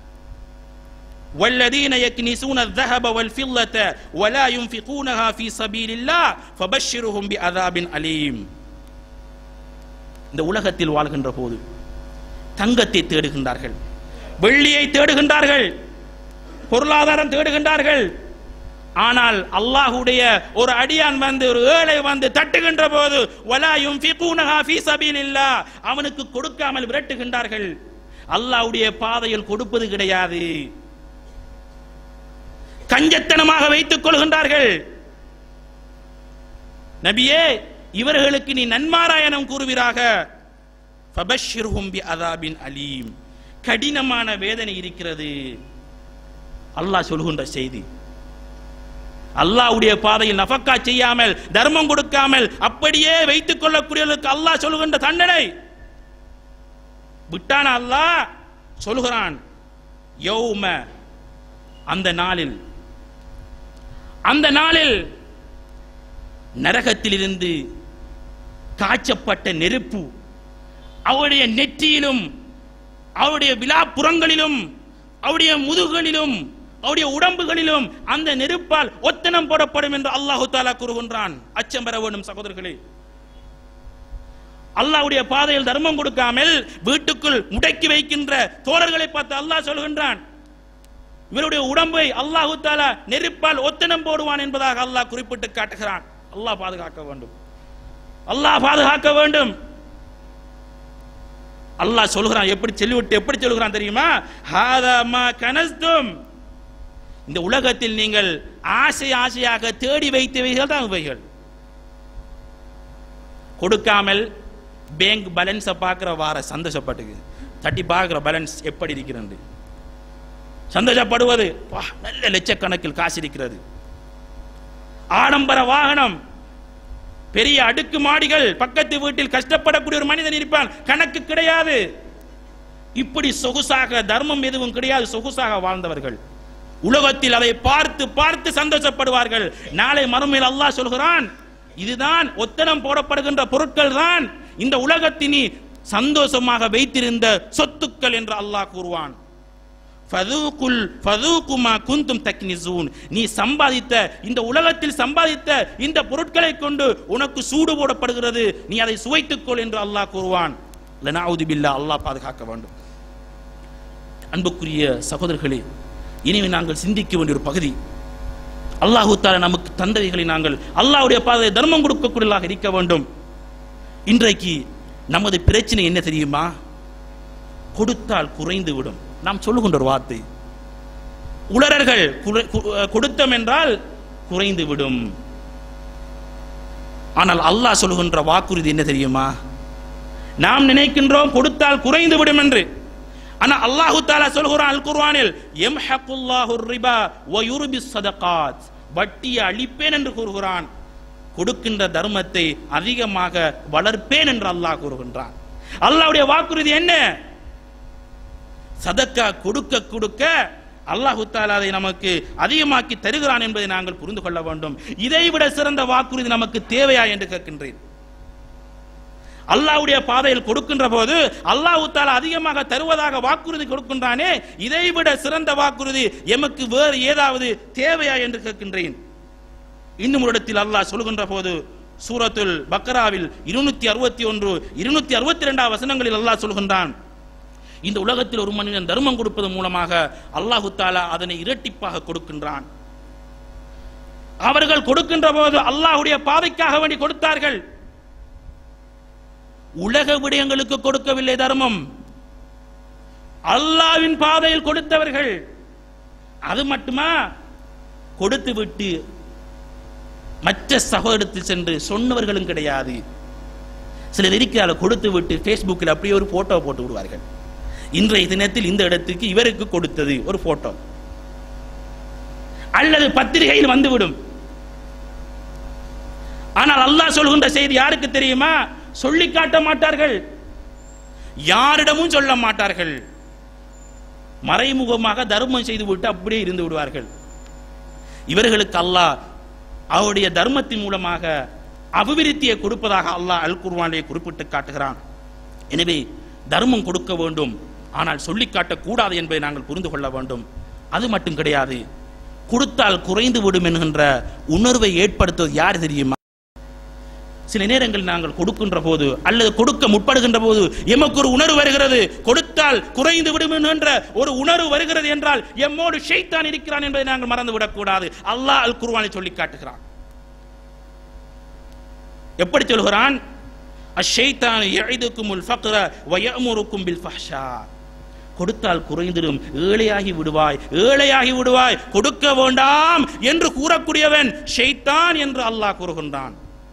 والذين يكنسون الذهب والفضة ولا ينفقونها في سبيل الله فبشرهم بعذاب أليم இந்த உலகத்தில் வாழ்கின்ற போது தங்கத்தை தேடுகின்றார்கள் வெள்ளியை தேடுகின்றார்கள் பொருளாதாரம் தேடுகின்றார்கள் ஆனால் அல்லாஹ்வுடைய ஒரு அடியான் வந்து ஒரு ஏழை வந்து தட்டுகின்ற போது வலா யுன்ஃபிகூனஹா ஃபீ சபீலில்லாஹ் அவனுக்கு கொடுக்காமல் விரட்டுகின்றார்கள் அல்லாஹ்வுடைய பாதையில் கொடுப்பது கிடையாது கஞ்சத்தனமாக வைத்துக் கொள்கின்றார்கள் நபியே இவர்களுக்கு நீ நன்மாராயணம் கூறுவீராக ஃபபஷ்ஷிர்ஹும் பி அதாபின் அலீம் கடினமான வேதனை இருக்கிறது அல்லாஹ் சொல்கின்ற செய்தி அல்லாஹ்வுடைய பாதையில் நஃபக்கா செய்யாமல் தர்மம் கொடுக்காமல் அப்படியே வைத்துக் கொள்ளக்கூடியவர்களுக்கு அல்லாஹ் சொல்கின்ற தண்டனை விட்டான அல்லாஹ் சொல்கிறான் யௌம அந்த நாளில் அந்த நாளில் நரகத்திலிருந்து காய்ச்சப்பட்ட நெருப்பு அவருடைய நெற்றியிலும் அவருடைய விழாப்புறங்களிலும் அவருடைய முதுகளிலும் அவருடைய உடம்புகளிலும் அந்த நெருப்பால் ஒத்தனம் போடப்படும் என்று அல்லாஹு தாலா கூறுகின்றான் அச்சம் பெற வேண்டும் சகோதரர்களே அல்லாஹ்வுடைய பாதையில் தர்மம் கொடுக்காமல் வீட்டுக்குள் முடக்கி வைக்கின்ற தோழர்களை பார்த்து அல்லாஹ் சொல்கின்றான் இவருடைய உடம்பை அல்லாஹு தாலா நெருப்பால் ஒத்தனம் போடுவான் என்பதாக அல்லாஹ் குறிப்பிட்டு காட்டுகிறான் அல்லாஹ் பாதுகாக்க வேண்டும் அல்லாஹ் பாதுகாக்க வேண்டும் அல்லாஹ் சொல்கிறான் எப்படி சொல்லிவிட்டு எப்படி சொல்கிறான் தெரியுமா ஹாதா மா கனஸ்தும் இந்த உலகத்தில் நீங்கள் ஆசை ஆசையாக தேடி வைத்தவைகள் தான் இவைகள் கொடுக்காமல் பேங்க் பேலன்ஸை பார்க்குற வார சந்தோஷப்பட்டுக்கு தட்டி பார்க்குற பேலன்ஸ் எப்படி இருக்கிறது சந்தோஷப்படுவது பா, நல்ல லட்சக்கணக்கில் காசு இருக்கிறது ஆடம்பர வாகனம் பெரிய அடுக்கு மாடிகள் பக்கத்து வீட்டில் கஷ்டப்படக்கூடிய ஒரு மனிதன் இருப்பான் கணக்கு கிடையாது இப்படி சொகுசாக தர்மம் எதுவும் கிடையாது சொகுசாக வாழ்ந்தவர்கள் உலகத்தில் அதை பார்த்து பார்த்து சந்தோஷப்படுவார்கள் நாளை மறுமையில் அல்லாஹ் சொல்கிறான் இதுதான் ஒத்தனம் போடப்படுகின்ற பொருட்கள் தான் இந்த உலகத்தினி சந்தோஷமாக வைத்திருந்த சொத்துக்கள் என்று அல்லாஹ் கூறுவான் ஃபதூகுல் ஃபதூகுமா குந்தும் தக்னிசூன் நீ சம்பாதித்த இந்த உலகத்தில் சம்பாதித்த இந்த பொருட்களை கொண்டு உனக்கு சூடு போடப்படுகிறது நீ அதை சுவைத்துக்கொள் என்று அல்லாஹ் கூறுவான் லனாவுது பில்லா அல்லாஹ் பாதுகாக்க வேண்டும் அன்புக்குரிய சகோதரர்களே இனிமே நாங்கள் சிந்திக்க வேண்டிய ஒரு பகுதி அல்லாஹு தாலா நமக்கு தந்தவைகளை நாங்கள் அல்லாஹ்வுடைய பாதை தர்மம் கொடுக்கக்கூடியதாக இருக்க வேண்டும் இன்றைக்கு நமது பிரச்சனை என்ன தெரியுமா கொடுத்தால் குறைந்து விடும் நாம் சொல்லுகின்ற ஒரு வார்த்தை உளறர்கள் குறை- கு- கொடுத்தோம் என்றால் குறைந்து விடும் ஆனால் அல்லாஹ் சொல்லுகின்ற வாக்குறுதி என்ன தெரியுமா நாம் நினைக்கின்றோம் கொடுத்தால் குறைந்து விடும் என்று ஆனா அல்லாஹு தாலா சொல்கிறான் அல் குர்ஆனில் யம்ஹகுல்லாஹு ரிபா வ யுர்பி ஸதகாத் வட்டியை அழிப்பேன் என்று கூறுகிறான் கொடுக்கின்ற தர்மத்தை அதிகமாக வளர்ப்பேன் என்று அல்லாஹ் கூறுகின்றான் அல்லாஹ்வுடைய வாக்குறுதி என்ன சதக்கா கொடுக்க கொடுக்க அல்லாஹு தாலா அதை நமக்கு அதிகமாக்கி தருகிறான் என்பதை நாங்கள் புரிந்து கொள்ள வேண்டும் இதைவிட சிறந்த வாக்குறுதி நமக்கு தேவையா என்று கேட்கின்றேன் அல்லாஹ்வுடைய பாதையில் கொடுக்கின்ற போது அல்லாஹ் தாலா அதிகமாக தருவதாக வாக்குறுதி கொடுக்கின்றானே இதைவிட சிறந்த வாக்குறுதி எமக்கு வேறு ஏதாவது தேவையா என்று கேட்கின்றேன் இன்னும் ஒரு இடத்தில் அல்லாஹ் சொல்கின்ற போது சூரத்துல் பக்ராவில் இருநூத்தி அறுபத்தி ஒன்று இருநூத்தி அறுபத்தி ரெண்டாம் வசனங்களில் அல்லாஹ் சொல்கின்றான் இந்த உலகத்தில் ஒரு மனிதன் தர்மம் கொடுப்பதன் மூலமாக அல்லாஹு தாலா அதனை இரட்டிப்பாக கொடுக்கின்றான் அவர்கள் கொடுக்கின்ற போது அல்லாஹ்வுடைய பாதைக்காக வேண்டி கொடுத்தார்கள் உலக விடயங்களுக்கு கொடுக்கவில்லை தர்மம் அல்லாவின் பாதையில் கொடுத்தவர்கள் அது மட்டுமா கொடுத்து விட்டு மற்ற சகோதரத்தில் சென்று சொன்னவர்களும் கிடையாது சிலர் இருக்கிறார்கள் கொடுத்து விட்டு ஃபேஸ்புக்கில் அப்படியே ஒரு போட்டோ போட்டு விடுவார்கள் இன்றைய தினத்தில் இந்த இடத்துக்கு இவருக்கு கொடுத்தது ஒரு போட்டோ அல்லது பத்திரிகையில் வந்துவிடும் ஆனால் அல்லாஹ் சொல்கின்ற செய்தி யாருக்கு தெரியுமா சொல்லி காட்ட மாட்டார்கள் யாரிடமும் சொல்ல மாட்டார்கள் மறைமுகமாக தர்மம் செய்து விட்டு அப்படியே இருந்து விடுவார்கள் இவர்களுக்கு அல்லாஹ் அவருடைய தர்மத்தின் மூலமாக அபிவிருத்தியை கொடுப்பதாக அல்லாஹ் அல் குர்வானிலே குறிப்பிட்டு காட்டுகிறான் எனவே தர்மம் கொடுக்க வேண்டும் ஆனால் சொல்லிக் காட்டக்கூடாது என்பதை நாங்கள் புரிந்து கொள்ள வேண்டும் அது மட்டும் கிடையாது கொடுத்தால் குறைந்து விடும் என்கின்ற உணர்வை ஏற்படுத்துவது யார் தெரியுமா சில நேரங்கள் நாங்கள் கொடுக்கின்ற போது அல்லது கொடுக்க முற்படுகின்ற போது எமக்கு ஒரு உணர்வு வருகிறது கொடுத்தால் குறைந்து விடும் என்ற ஒரு உணர்வு வருகிறது என்றால் எம்மோடு ஷைத்தான் இருக்கிறான் என்பதை நாங்கள் மறந்து விடக்கூடாது அல்லாஹ் அல் குர்ஆனை சொல்லி காட்டுகிறான் எப்படி சொல்கிறான் அஷைத்தான் யஇதுக்குமுல் ஃபக்ர வ யஅமுருக்கும் பில் ஃபஹ்ஷா கொடுத்தால் குறைந்திடும் ஏழையாகி விடுவாய் ஏழையாகி விடுவாய் கொடுக்க வேண்டாம் என்று கூறக்கூடியவன் ஷைத்தான் என்று அல்லாஹ் கூறுகின்றான்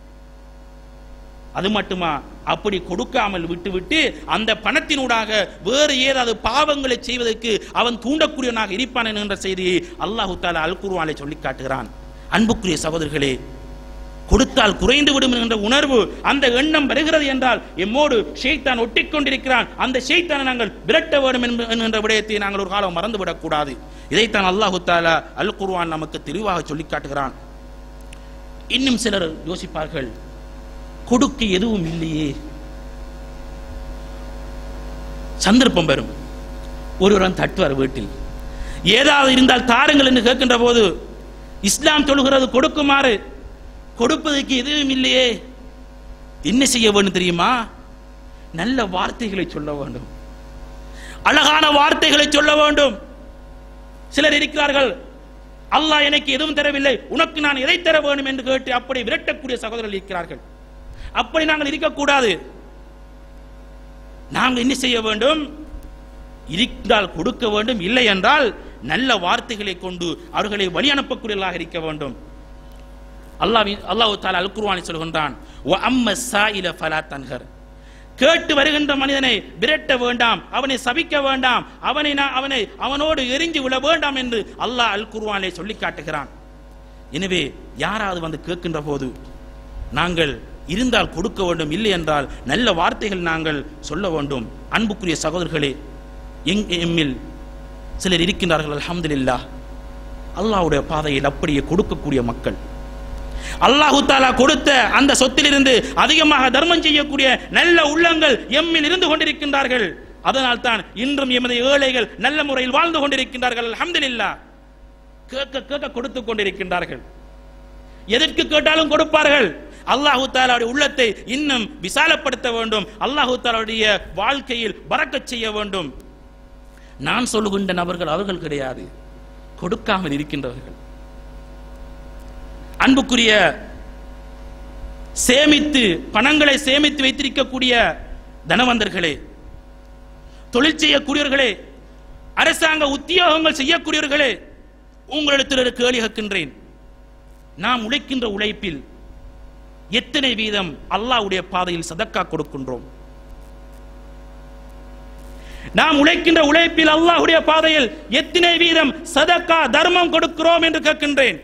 அது மட்டுமா அப்படி கொடுக்காமல் விட்டுவிட்டு அந்த பணத்தினூடாக வேறு ஏதாவது பாவங்களை செய்வதற்கு அவன் தூண்டக்கூடியவனாக இருப்பான் என்கின்ற செய்தியை அல்லாஹு தாலா அல் குர்ஆனிலே சொல்லி காட்டுகிறான் அன்புக்குரிய சகோதரர்களே கொடுத்தால் குறைந்து விடும் என்ற உணர்வு அந்த எண்ணம் வருகிறது என்றால் எம்மோடு ஷெய்தான் ஒட்டிக் கொண்டிருக்கிறான் அந்த ஷெய்தானை நாங்கள் விரட்ட வேண்டும் என்ப- என்கின்ற விடயத்தை நாங்கள் ஒரு காலம் மறந்துவிடக் கூடாது இதைத்தான் அல்லாஹு தாலா அல் குர்ஆன் நமக்கு தெளிவாக சொல்லி காட்டுகிறான் இன்னும் சிலர் யோசிப்பார்கள் கொடுக்க எதுவும் இல்லையே சந்தர்ப்பம் வரும் ஒருவரன் தட்டுவார் வீட்டில் ஏதாவது இருந்தால் தாருங்கள் என்று கேட்கின்ற போது இஸ்லாம் சொல்கிறது கொடுக்குமாறு கொடுப்பதற்கு எதுவும் இல்லையே என்ன செய்ய வேண்டும் தெரியுமா நல்ல வார்த்தைகளை சொல்ல வேண்டும் அழகான வார்த்தைகளை சொல்ல வேண்டும் சிலர் இருக்கிறார்கள் அல்லாஹ் எனக்கு எதுவும் தரவில்லை உனக்கு நான் எதை தர வேண்டும் என்று கேட்டு அப்படி விரட்டக்கூடிய சகோதரர்கள் இருக்கிறார்கள் அப்படி நாங்கள் இருக்கக்கூடாது நாங்கள் என்ன செய்ய வேண்டும் இருந்தால் கொடுக்க வேண்டும் இல்லை என்றால் நல்ல வார்த்தைகளை கொண்டு அவர்களை வழி அனுப்பக்கூடியவர்களாக இருக்க வேண்டும் அல்லாஹ் அல்லாஹ் தாலா அல் குர்ஆனில் சொல்கின்றான் "வ அம்ம ஸாயில ஃபலா தன்ஹர் கேட்டு வருகின்ற மனிதனை விரட்ட வேண்டாம் அவனை சபிக்க வேண்டாம் அவனை நான் அவனை அவனோடு எரிஞ்சு விழ வேண்டாம் என்று அல்லாஹ் அல் குர்ஆனிலே சொல்லி காட்டுகிறான் எனவே யாராவது வந்து கேட்கின்ற போது நாங்கள் இருந்தால் கொடுக்க வேண்டும் இல்லை என்றால் நல்ல வார்த்தைகள் நாங்கள் சொல்ல வேண்டும் அன்புக்குரிய சகோதரர்களே எங் எம்மில் சிலர் இருக்கின்றார்கள் அல்ஹம்துலில்லாஹ் அல்லாஹ்வுடைய பாதையில் அப்படியே கொடுக்கக்கூடிய மக்கள் அல்லாஹு தாலா கொடுத்த அந்த சொத்திலிருந்து அதிகமாக தர்மம் செய்யக்கூடிய நல்ல உள்ளங்கள் எம்மில் இருந்து கொண்டிருக்கின்றார்கள் அதனால் தான் இன்றும் எமது ஏழைகள் நல்ல முறையில் வாழ்ந்து கொண்டிருக்கின்றார்கள் அல்ஹம்துலில்லாஹ் கேட்க கேட்க கொடுத்து கொண்டிருக்கின்றார்கள் எதற்கு கேட்டாலும் கொடுப்பார்கள் அல்லாஹு தாலாவுடைய உள்ளத்தை இன்னும் விசாலப்படுத்த வேண்டும் அல்லாஹு தாலாவுடைய வாழ்க்கையில் பறக்கச் செய்ய வேண்டும் நான் சொல்லுகின்ற நபர்கள் அவர்கள் கிடையாது கொடுக்காமல் இருக்கின்றவர்கள் அன்புக்குரிய சேமித்து பணங்களை சேமித்து வைத்திருக்கக்கூடிய தனவந்தர்களே தொழில் செய்யக்கூடியவர்களே அரசாங்க உத்தியோகங்கள் செய்யக்கூடியவர்களே உங்களிடத்தில் ஒரு கேள்வி கேட்கின்றேன் நாம் உழைக்கின்ற உழைப்பில் எத்தனை வீதம் அல்லாஹ்வுடைய பாதையில் சதக்கா கொடுக்கின்றோம் நாம் உழைக்கின்ற உழைப்பில் அல்லாஹ்வுடைய பாதையில் எத்தனை வீதம் சதக்கா தர்மம் கொடுக்கிறோம் என்று கேட்கின்றேன்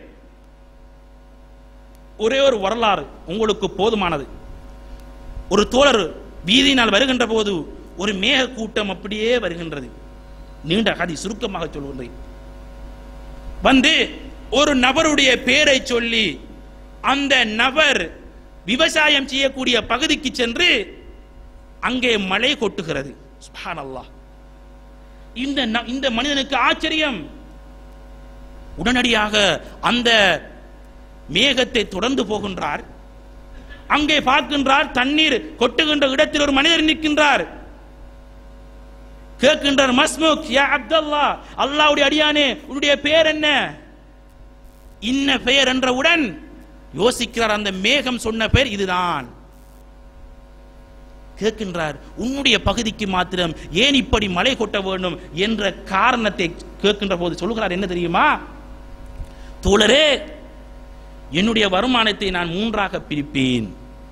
ஒரே ஒரு வரலாறு உங்களுக்கு போதுமானது ஒரு தோழர் வீதியினால் வருகின்ற போது ஒரு மேக கூட்டம் அப்படியே வருகின்றது நீண்ட கதை சுருக்கமாக சொல்கின்றேன் வந்து ஒரு நபருடைய பெயரை சொல்லி அந்த நபர் விவசாயம் செய்யக்கூடிய பகுதிக்கு சென்று அங்கே மழை கொட்டுகிறது சுப்ஹானல்லாஹ் இந்த ந- இந்த மனிதனுக்கு ஆச்சரியம் உடனடியாக அந்த மேகத்தை தொடர்ந்து போகின்றார் அங்கே பார்க்கின்றார் தண்ணீர் கொட்டுகின்ற இடத்தில் ஒரு மனிதர் நிற்கின்றார் கேட்கின்றார் மஸ்முக் யா அப்துல்லா அல்லாஹ்வுடைய அடியானே உன்னுடைய பெயர் என்ன இன்ன பெயர் என்றவுடன் யோசிக்கிறார் அந்த மேகம் சொன்ன பெயர் இதுதான் கேட்கின்றார் உன்னுடைய பகுதிக்கு மாத்திரம் ஏன் இப்படி மழை கொட்ட வேண்டும் என்ற காரணத்தை கேட்கின்ற போது சொல்லுகிறார் என்ன தெரியுமா தோழரே என்னுடைய வருமானத்தை நான் மூன்றாக பிரிப்பேன்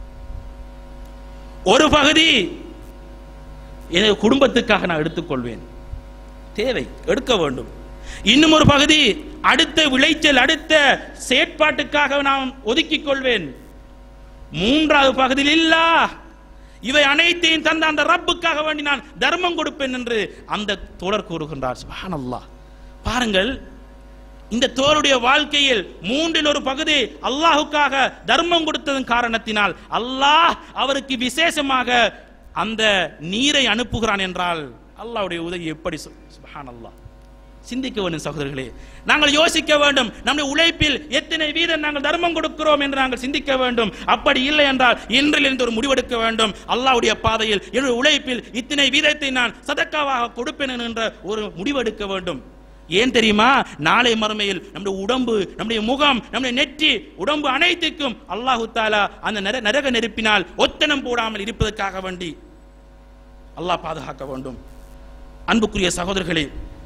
ஒரு பகுதி எனது குடும்பத்துக்காக நான் எடுத்துக்கொள்வேன் தேவை எடுக்க வேண்டும் இன்னும் ஒரு பகுதி அடுத்த விளைச்சல் அடுத்த செயற்பாட்டுக்காக நான் ஒதுக்கிக் கொள்வேன் மூன்றாவது பகுதியில் இல்லா இவை அனைத்தையும் தந்த அந்த ரப்புக்காக வேண்டி நான் தர்மம் கொடுப்பேன் என்று அந்த தோழர் கூறுகின்றார் சுப்ஹானல்லாஹ் பாருங்கள் இந்த தோருடைய வாழ்க்கையில் மூன்றில் ஒரு பகுதி அல்லாஹுக்காக தர்மம் கொடுத்ததன் காரணத்தினால் அல்லாஹ் அவருக்கு விசேஷமாக அந்த நீரை அனுப்புகிறான் என்றால் அல்லாஹ்வுடைய உதவி எப்படி சுப்ஹானல்லாஹ் சிந்திக்க வேண்டும் சகோதரர்களே நாங்கள் யோசிக்க வேண்டும் நம்முடைய உழைப்பில் எத்தனை வீதம் நாங்கள் தர்மம் கொடுக்கிறோம் என்று நாங்கள் சிந்திக்க வேண்டும் அப்படி இல்லை என்றால் இன்றிலிருந்து ஒரு முடிவெடுக்க வேண்டும் அல்லாஹ்வுடைய பாதையில் என்னுடைய உழைப்பில் இத்தனை வீதத்தை நான் சதக்காவாக கொடுப்பேன் என்ற ஒரு முடிவெடுக்க வேண்டும் ஏன் தெரியுமா நாளை மறுமையில் நம்முடைய உடம்பு நம்முடைய முகம் நம்முடைய நெற்றி உடம்பு அனைத்துக்கும் அல்லாஹு தாலா அந்த நர- நரக நெருப்பினால் ஒத்தனம் போடாமல் இருப்பதற்காக வேண்டி அல்லாஹ் பாதுகாக்க வேண்டும் அன்புக்குரிய சகோதரர்களே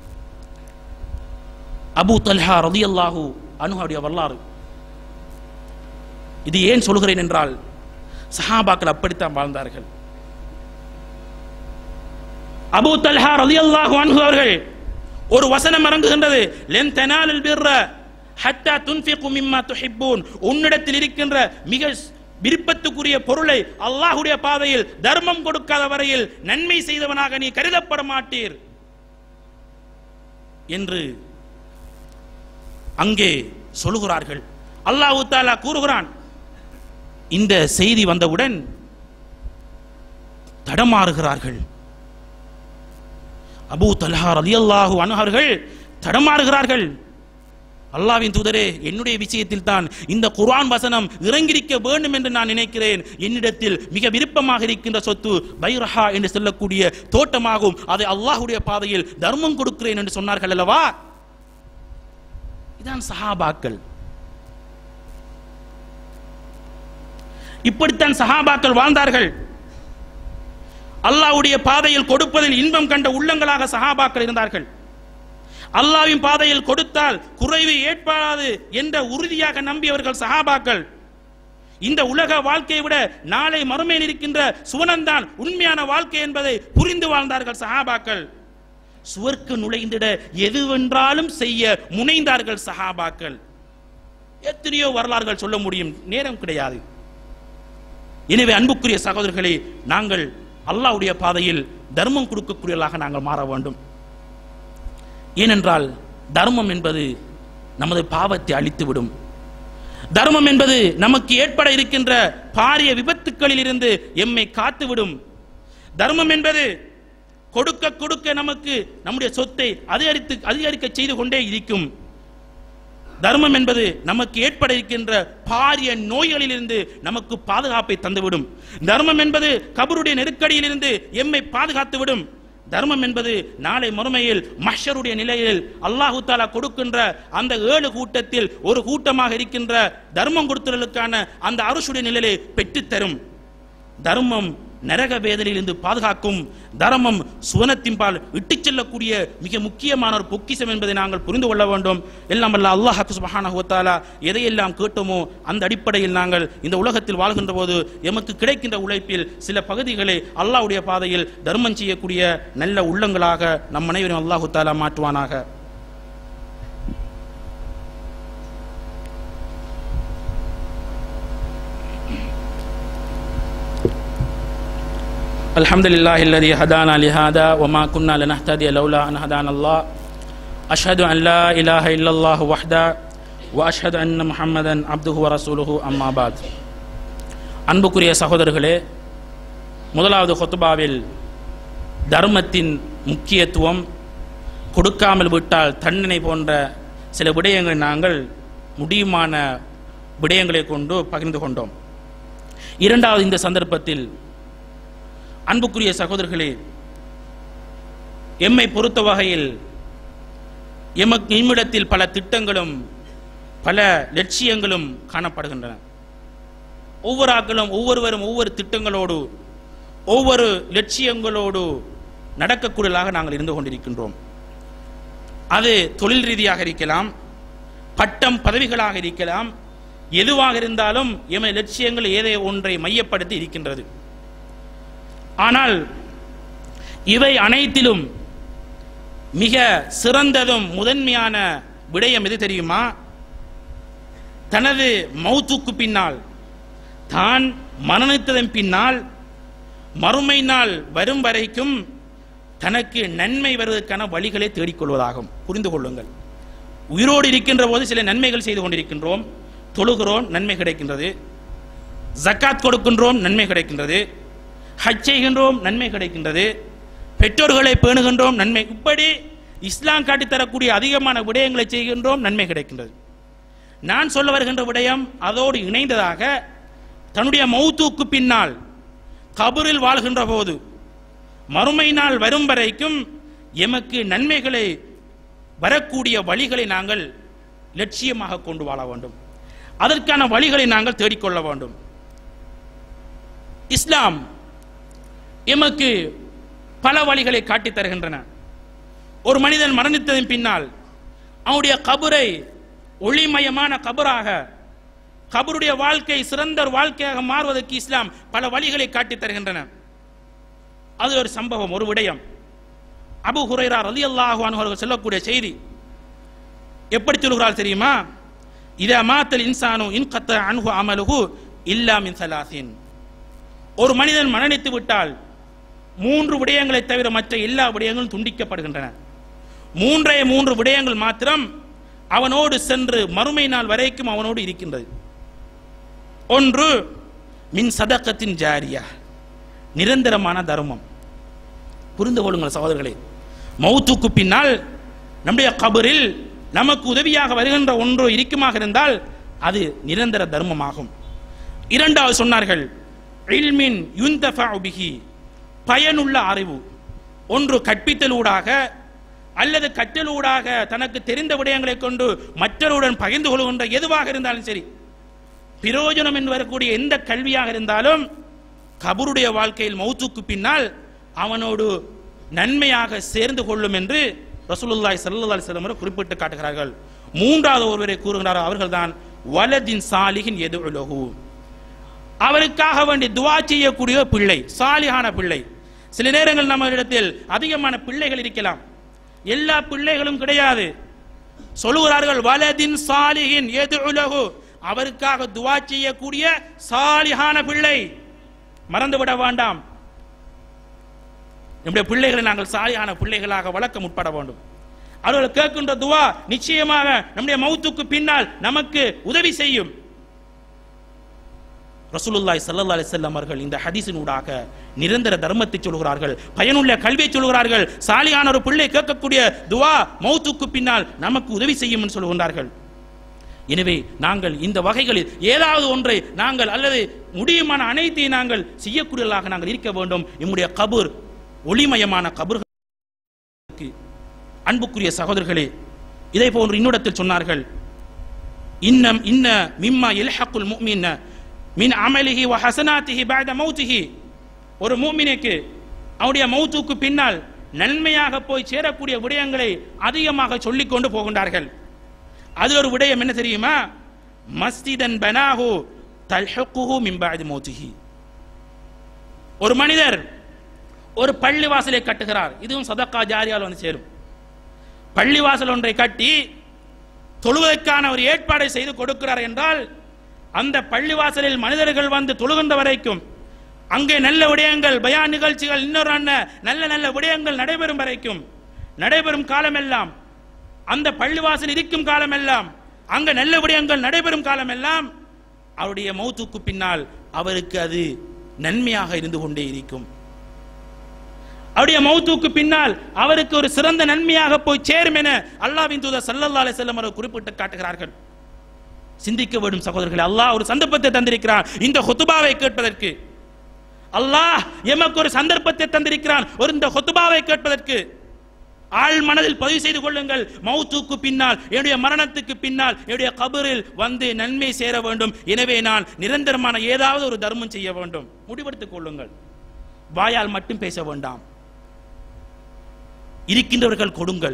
அபூ தல்ஹா ரலியல்லாஹு அன்ஹுடைய வரலாறு இது ஏன் சொல்கிறேன் என்றால் சஹாபாக்கள் அப்படித்தான் வாழ்ந்தார்கள் அபூ தல்ஹா ரலியல்லாஹு அன்ஹு அவர்கள் ஒரு வசனம் இறங்குகின்றது லென் தனாலுல் பிர்ர ஹத்தா துன்ஃபிகு மிம்மா துஹிப்பூன் உன்னிடத்தில் இருக்கின்ற மிக விருப்பத்துக்குரிய பொருளை அல்லாஹ்வுடைய பாதையில் தர்மம் கொடுக்காத வரையில் நன்மை செய்தவனாக நீ கருதப்பட மாட்டீர் என்று அங்கே சொல்லுகிறார்கள் அல்லாஹ் தாலா கூறுகிறான் இந்த செய்தி வந்தவுடன் தடமாறுகிறார்கள் அபூ தல்ஹா ரலியல்லாஹு அன்ஹு அவர்கள் தடமாறுகிறார்கள் அல்லாவின் தூதரே என்னுடைய விஷயத்தில் தான் இந்த குர்ஆன் வசனம் இறங்கியிருக்க வேண்டும் என்று நான் நினைக்கிறேன் என்னிடத்தில் மிக விருப்பமாக இருக்கின்ற சொத்து பைரஹா என்று சொல்லக்கூடிய தோட்டமாகும் அதை அல்லாஹ்வுடைய பாதையில் தர்மம் கொடுக்கிறேன் என்று சொன்னார்கள் அல்லவா இதான் சஹாபாக்கள் இப்படித்தான் சஹாபாக்கள் வாழ்ந்தார்கள் அல்லாஹ்வுடைய பாதையில் கொடுப்பதில் இன்பம் கண்ட உள்ளங்களாக சஹாபாக்கள் இருந்தார்கள் அல்லாஹ்வின் பாதையில் கொடுத்தால் குறைவு ஏற்படாது என்ற உறுதியாக நம்பியவர்கள் சஹாபாக்கள் இந்த உலக வாழ்க்கையை விட நாளை மறுமையில் இருக்கின்ற சுவனந்தான் உண்மையான வாழ்க்கை என்பதை புரிந்து வாழ்ந்தார்கள் சஹாபாக்கள் சுவர்க்கு நுழைந்திட எதுவென்றாலும் செய்ய முனைந்தார்கள் சஹாபாக்கள் எத்தனையோ வரலாறுகள் சொல்ல முடியும் நேரம் கிடையாது எனவே அன்புக்குரிய சகோதரர்களே நாங்கள் அல்லாஹ்வுடைய பாதையில் தர்மம் கொடுக்கக்கூடியவர்களாக நாங்கள் மாற வேண்டும் ஏனென்றால் தர்மம் என்பது நமது பாவத்தை அழித்துவிடும் தர்மம் என்பது நமக்கு ஏற்பட இருக்கின்ற பாரிய விபத்துக்களில் இருந்து எம்மை காத்துவிடும் தர்மம் என்பது கொடுக்க கொடுக்க நமக்கு நம்முடைய சொத்தை அதிகரித்து அதிகரிக்க செய்து கொண்டே இருக்கும் தர்மம் என்பது நமக்கு ஏற்பட இருக்கின்ற பாரிய நோய்களிலிருந்து நமக்கு பாதுகாப்பை தந்துவிடும் தர்மம் என்பது கபருடைய நெருக்கடியிலிருந்து எம்மை பாதுகாத்துவிடும் தர்மம் என்பது நாளை மறுமையில் மஹ்ஷருடைய நிலையில் அல்லாஹு தாலா கொடுக்கின்ற அந்த ஏழு கூட்டத்தில் ஒரு கூட்டமாக இருக்கின்ற தர்மம் கொடுத்தலுக்கான அந்த அரசுடைய நிலையை பெற்றுத்தரும் தர்மம் நரக வேதனையிலிருந்து பாதுகாக்கும் தர்மம் சுவனத்தின்பால் இட்டுச் செல்லக்கூடிய மிக முக்கியமான ஒரு பொக்கிஷம் என்பதை நாங்கள் புரிந்து கொள்ள வேண்டும் எல்லாம் வல்ல அல்லாஹ் சுபஹானஹு வ தஆலா எதையெல்லாம் கேட்டோமோ அந்த அடிப்படையில் நாங்கள் இந்த உலகத்தில் வாழ்கின்ற போது எமக்கு கிடைக்கின்ற உழைப்பில் சில பகுதிகளை அல்லாஹ்வுடைய பாதையில் தர்மம் செய்யக்கூடிய நல்ல உள்ளங்களாக நம் அனைவரும் அல்லாஹு தாலா மாற்றுவானாக الحمد لله الذي هدانا لهذا وما كنا لنهتدي لولا أن هدانا الله أشهد أن لا إله إلا الله وحده وأشهد أن محمدا عبده ورسوله أما بعد அன்புக்குரிய சகோதரர்களே முதலாவது கொத்துபாவில் தர்மத்தின் முக்கியத்துவம் கொடுக்காமல் விட்டால் தண்டனை போன்ற சில விடயங்களை நாங்கள் முடியுமான விடயங்களை கொண்டு பகிர்ந்து கொண்டோம் இரண்டாவது இந்த சந்தர்ப்பத்தில் அன்புக்குரிய சகோதரர்களே எம்மை பொறுத்த வகையில் எமக்கு இம்மிடத்தில் பல திட்டங்களும் பல லட்சியங்களும் காணப்படுகின்றன ஒவ்வொரு ஆக்களும் ஒவ்வொருவரும் ஒவ்வொரு திட்டங்களோடு ஒவ்வொரு லட்சியங்களோடு நடக்கக்கூடியதாக நாங்கள் இருந்து கொண்டிருக்கின்றோம் அது தொழில் ரீதியாக இருக்கலாம் பட்டம் பதவிகளாக இருக்கலாம் எதுவாக இருந்தாலும் எமது லட்சியங்கள் ஏதோ ஒன்றை மையப்படுத்தி இருக்கின்றது ஆனால் இவை அனைத்திலும் மிக சிறந்ததும் முதன்மையான விடயம் எது தெரியுமா தனது மௌத்துக்கு பின்னால் தான் மரணித்ததன் பின்னால் மறுமை நாள் வரும் வரைக்கும் தனக்கு நன்மை வருவதற்கான வழிகளை தேடிக்கொள்வதாகும் புரிந்து கொள்ளுங்கள் உயிரோடு இருக்கின்ற போது சில நன்மைகள் செய்து கொண்டிருக்கின்றோம் தொழுகிறோம் நன்மை கிடைக்கின்றது ஜக்காத் கொடுக்கின்றோம் நன்மை கிடைக்கின்றது ஹஜ் செய்கின்றோம் நன்மை கிடைக்கின்றது பெற்றோர்களை பேணுகின்றோம் நன்மை இப்படி இஸ்லாம் காட்டித் தரக்கூடிய அதிகமான விடயங்களை செய்கின்றோம் நன்மை கிடைக்கின்றது நான் சொல்ல வருகின்ற விடயம் அதோடு இணைந்ததாக தன்னுடைய மௌத்தூக்கு பின்னால் கபரில் வாழ்கின்ற போது மறுமை நாள் வரும் வரைக்கும் எமக்கு நன்மைகளை வரக்கூடிய வழிகளை நாங்கள் லட்சியமாக கொண்டு வாழ வேண்டும் அதற்கான வழிகளை நாங்கள் தேடிக்கொள்ள வேண்டும் இஸ்லாம் எமக்கு பல வழிகளை காட்டித் தருகின்றன ஒரு மனிதன் மரணித்ததன் பின்னால் அவனுடைய கபரை ஒளிமயமான கபராக கபருடைய வாழ்க்கை சிறந்த ஒரு வாழ்க்கையாக மாறுவதற்கு இஸ்லாம் பல வழிகளை காட்டித் தருகின்றன அது ஒரு சம்பவம் ஒரு விடயம் அபு ஹுரைரா ரலியல்லாஹு அன்ஹு அவர்கள் சொல்லக்கூடிய செய்தி எப்படி சொல்கிறார் தெரியுமா இதா மாத்தல் இன்சானு இன்கத்த அன்ஹு அமலுஹு இல்லா மின் சலாசின் ஒரு மனிதன் மரணித்து விட்டால் மூன்று விடயங்களை தவிர மற்ற எல்லா விடயங்களும் துண்டிக்கப்படுகின்றன மூன்றே மூன்று விடயங்கள் மாத்திரம் அவனோடு சென்று மறுமை நாள் வரைக்கும் அவனோடு இருக்கின்றது ஒன்று மின் சதக்கத்தின் ஜாரியா நிரந்தரமான தர்மம் புரிந்து கொள்ளுங்கள் சகோதரர்களே மௌத்துக்கு பின்னால் நம்முடைய கபரில் நமக்கு உதவியாக வருகின்ற ஒன்று இருக்குமாக இருந்தால் அது நிரந்தர தர்மமாகும் இரண்டாவது சொன்னார்கள் இல்மின் யுந்தஃபஉ பிஹி பயனுள்ள அறிவு ஒன்று கற்பித்தலூடாக அல்லது கற்றலூடாக தனக்கு தெரிந்த விடயங்களை கொண்டு மற்றவருடன் பகிர்ந்து கொள்கின்ற எதுவாக இருந்தாலும் சரி பிரயோஜனம் என்று வரக்கூடிய எந்த கல்வியாக இருந்தாலும் கபருடைய வாழ்க்கையில் மௌத்துக்கு பின்னால் அவனோடு நன்மையாக சேர்ந்து கொள்ளும் என்று ரசூலுல்லாஹி ஸல்லல்லாஹு அலைஹி வஸல்லம் அவர்கள் குறிப்பிட்டு காட்டுகிறார்கள் மூன்றாவது ஒருவரை கூறுகிறார் அவர்கள்தான் வலதின் சாலிகின் எது உலகு அவருக்காக வேண்டி துவா செய்யக்கூடிய பிள்ளை சாலிகான பிள்ளை சில நேரங்கள் நம்ம இடத்தில் அதிகமான பிள்ளைகள் இருக்கலாம் எல்லா பிள்ளைகளும் கிடையாது சொல்லுகிறார்கள் வலதின் சாலிகின் எது உலகு அவருக்காக துவா செய்யக்கூடிய சாலிகான பிள்ளை மறந்துவிட வேண்டாம் நம்முடைய பிள்ளைகளை நாங்கள் சாலியான பிள்ளைகளாக வளர்க்க முற்பட வேண்டும் அவர்கள் கேட்கின்ற துவா நிச்சயமாக நம்முடைய மௌத்துக்கு பின்னால் நமக்கு உதவி செய்யும் ரசூலுல்லாஹி ஸல்லல்லாஹு அலைஹி வஸல்லம் அவர்கள் இந்த ஹதீஸினூடாக நிரந்தர தர்மத்தை சொல்கிறார்கள் பயனுள்ள கல்வியை சொல்கிறார்கள் சாலியான ஒரு பிள்ளை கேட்கக்கூடிய துவா மௌத்துக்கு பின்னால் நமக்கு உதவி செய்யும் என்று சொல்கின்றார்கள் எனவே நாங்கள் இந்த வகைகளில் ஏதாவது ஒன்றை நாங்கள் அல்லது முடியுமான அனைத்தையும் நாங்கள் செய்யக்கூடியவர்களாக நாங்கள் இருக்க வேண்டும் நம்முடைய கபூர் ஒளிமயமான கபர்களுக்கு அன்புக்குரிய சகோதரர்களே இதே போன்று இன்னொடத்தில் சொன்னார்கள் இன்னம் இன்ன மிம்மா இல்ஹக்குல் முஃமின மின் அமலிஹி வ ஹசனாத்திஹி பஅத மௌத்திஹி ஒரு மூமினுக்கு அவருடைய மௌத்துக்கு பின்னால் நன்மையாக போய் சேரக்கூடிய விடயங்களை அதிகமாக சொல்லிக் கொண்டு போகின்றார்கள் அது ஒரு விடயம் என்ன தெரியுமா மஸ்ஜிதன் பனாஹு தல்ஹக்குஹு மின் பஅதி மௌத்திஹி ஒரு மனிதர் ஒரு பள்ளிவாசலை கட்டுகிறார் இதுவும் சதக்கா ஜாரியால் வந்து சேரும் பள்ளிவாசல் ஒன்றை கட்டி தொழுவதற்கான ஒரு ஏற்பாடை செய்து கொடுக்கிறார் என்றால் அந்த பள்ளிவாசலில் மனிதர்கள் வந்து தொழுகின்ற வரைக்கும் அங்கே நல்ல விடயங்கள் பயான் நிகழ்ச்சிகள் இன்னொரு அண்ண- நல்ல நல்ல விடயங்கள் நடைபெறும் வரைக்கும் நடைபெறும் காலமெல்லாம் அந்த பள்ளிவாசல் இருக்கும் காலமெல்லாம் அங்க நல்ல விடயங்கள் நடைபெறும் காலமெல்லாம் அவருடைய மௌத்துக்கு பின்னால் அவருக்கு அது நன்மையாக இருந்து கொண்டே இருக்கும் அவருடைய மௌத்துக்கு பின்னால் அவருக்கு ஒரு சிறந்த நன்மையாக போய் சேரும் என அல்லாஹ்வின் தூதர் ஸல்லல்லாஹு அலைஹி வஸல்லம் அவர்கள் குறிப்பிட்டு காட்டுகிறார்கள் சிந்திக்க வேண்டும் சகோதரர்களே அல்லாஹ் ஒரு சந்தர்ப்பத்தை தந்திருக்கிறான் இந்த ஹுத்துபாவை கேட்பதற்கு அல்லாஹ் எமக்கு ஒரு சந்தர்ப்பத்தை தந்திருக்கிறான் ஒரு இந்த ஹுத்துபாவை கேட்பதற்கு ஆள் மனதில் பதிவு செய்து கொள்ளுங்கள் மௌத்துக்கு பின்னால் என்னுடைய மரணத்துக்கு பின்னால் என்னுடைய கபரில் வந்து நன்மை சேர வேண்டும் எனவே நான் நிரந்தரமான ஏதாவது ஒரு தர்மம் செய்ய வேண்டும் முடிவெடுத்துக் கொள்ளுங்கள் வாயால் மட்டும் பேச வேண்டாம் இருக்கின்றவர்கள் கொடுங்கள்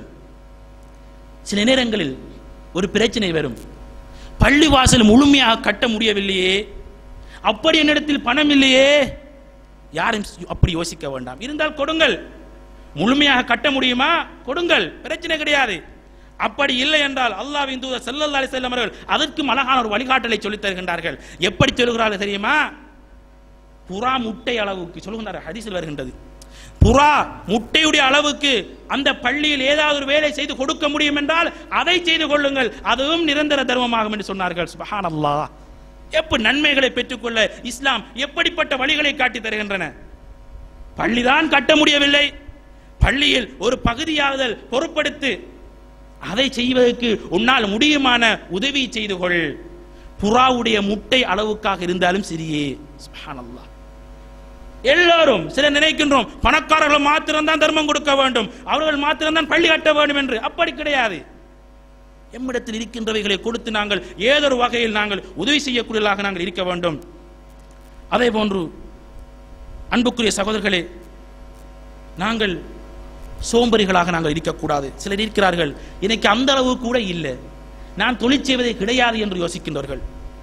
சில நேரங்களில் ஒரு பிரச்சனை வரும் பள்ளிவாசல் முழுமையாக கட்ட முடியவில்லையே அப்படி என்னிடத்தில் பணம் இல்லையே யாரும் அப்படி யோசிக்க வேண்டாம் இருந்தால் கொடுங்கள் முழுமையாக கட்ட முடியுமா கொடுங்கள் பிரச்சனை கிடையாது அப்படி இல்லை என்றால் அல்லாஹ்வின் தூதர் ஸல்லல்லாஹு அலைஹி வஸல்லம் அவர்கள் அதற்கும் அழகான ஒரு வழிகாட்டலை சொல்லித் தருகின்றார்கள் எப்படி சொல்கிறார்கள் தெரியுமா புறா முட்டை அளவுக்கு சொல்லுகின்றார் ஹதீஸில் வருகின்றது புறா முட்டையுடைய அளவுக்கு அந்த பள்ளியில் ஏதாவது ஒரு வேலை செய்து கொடுக்க முடியும் என்றால் அதை செய்து கொள்ளுங்கள் அதுவும் நிரந்தர தர்மமாகும் என்று சொன்னார்கள் சுபஹானல்லாஹ் எப்படி நன்மைகளை பெற்றுக்கொள்ள இஸ்லாம் எப்படிப்பட்ட வழிகளை காட்டி தருகின்றன பள்ளிதான் கட்ட முடியவில்லை பள்ளியில் ஒரு பகுதியாகுதல் பொறுப்படுத்து அதை செய்வதற்கு உன்னால் முடியுமான உதவி செய்து கொள் புறாவுடைய முட்டை அளவுக்காக இருந்தாலும் சிறியே சுப்ஹானல்லாஹ் எல்லாரும் சில நினைக்கின்றோம் பணக்காரர்கள் மாத்திரம்தான் தர்மம் கொடுக்க வேண்டும் அவர்கள் மாத்திரம்தான் பள்ளி கட்ட வேண்டும் என்று அப்படி கிடையாது எம்மிடத்தில் இருக்கின்றவைகளை கொடுத்து நாங்கள் ஏதொரு வகையில் நாங்கள் உதவி செய்யக்கூடியவர்களாக நாங்கள் இருக்க வேண்டும் அதே போன்று அன்புக்குரிய சகோதரர்களே நாங்கள் சோம்பரிகளாக நாங்கள் இருக்கக்கூடாது சிலர் இருக்கிறார்கள் எனக்கு அந்த அளவு கூட இல்லை நான் தொழில் செய்வதே கிடையாது என்று யோசிக்கின்றார்கள்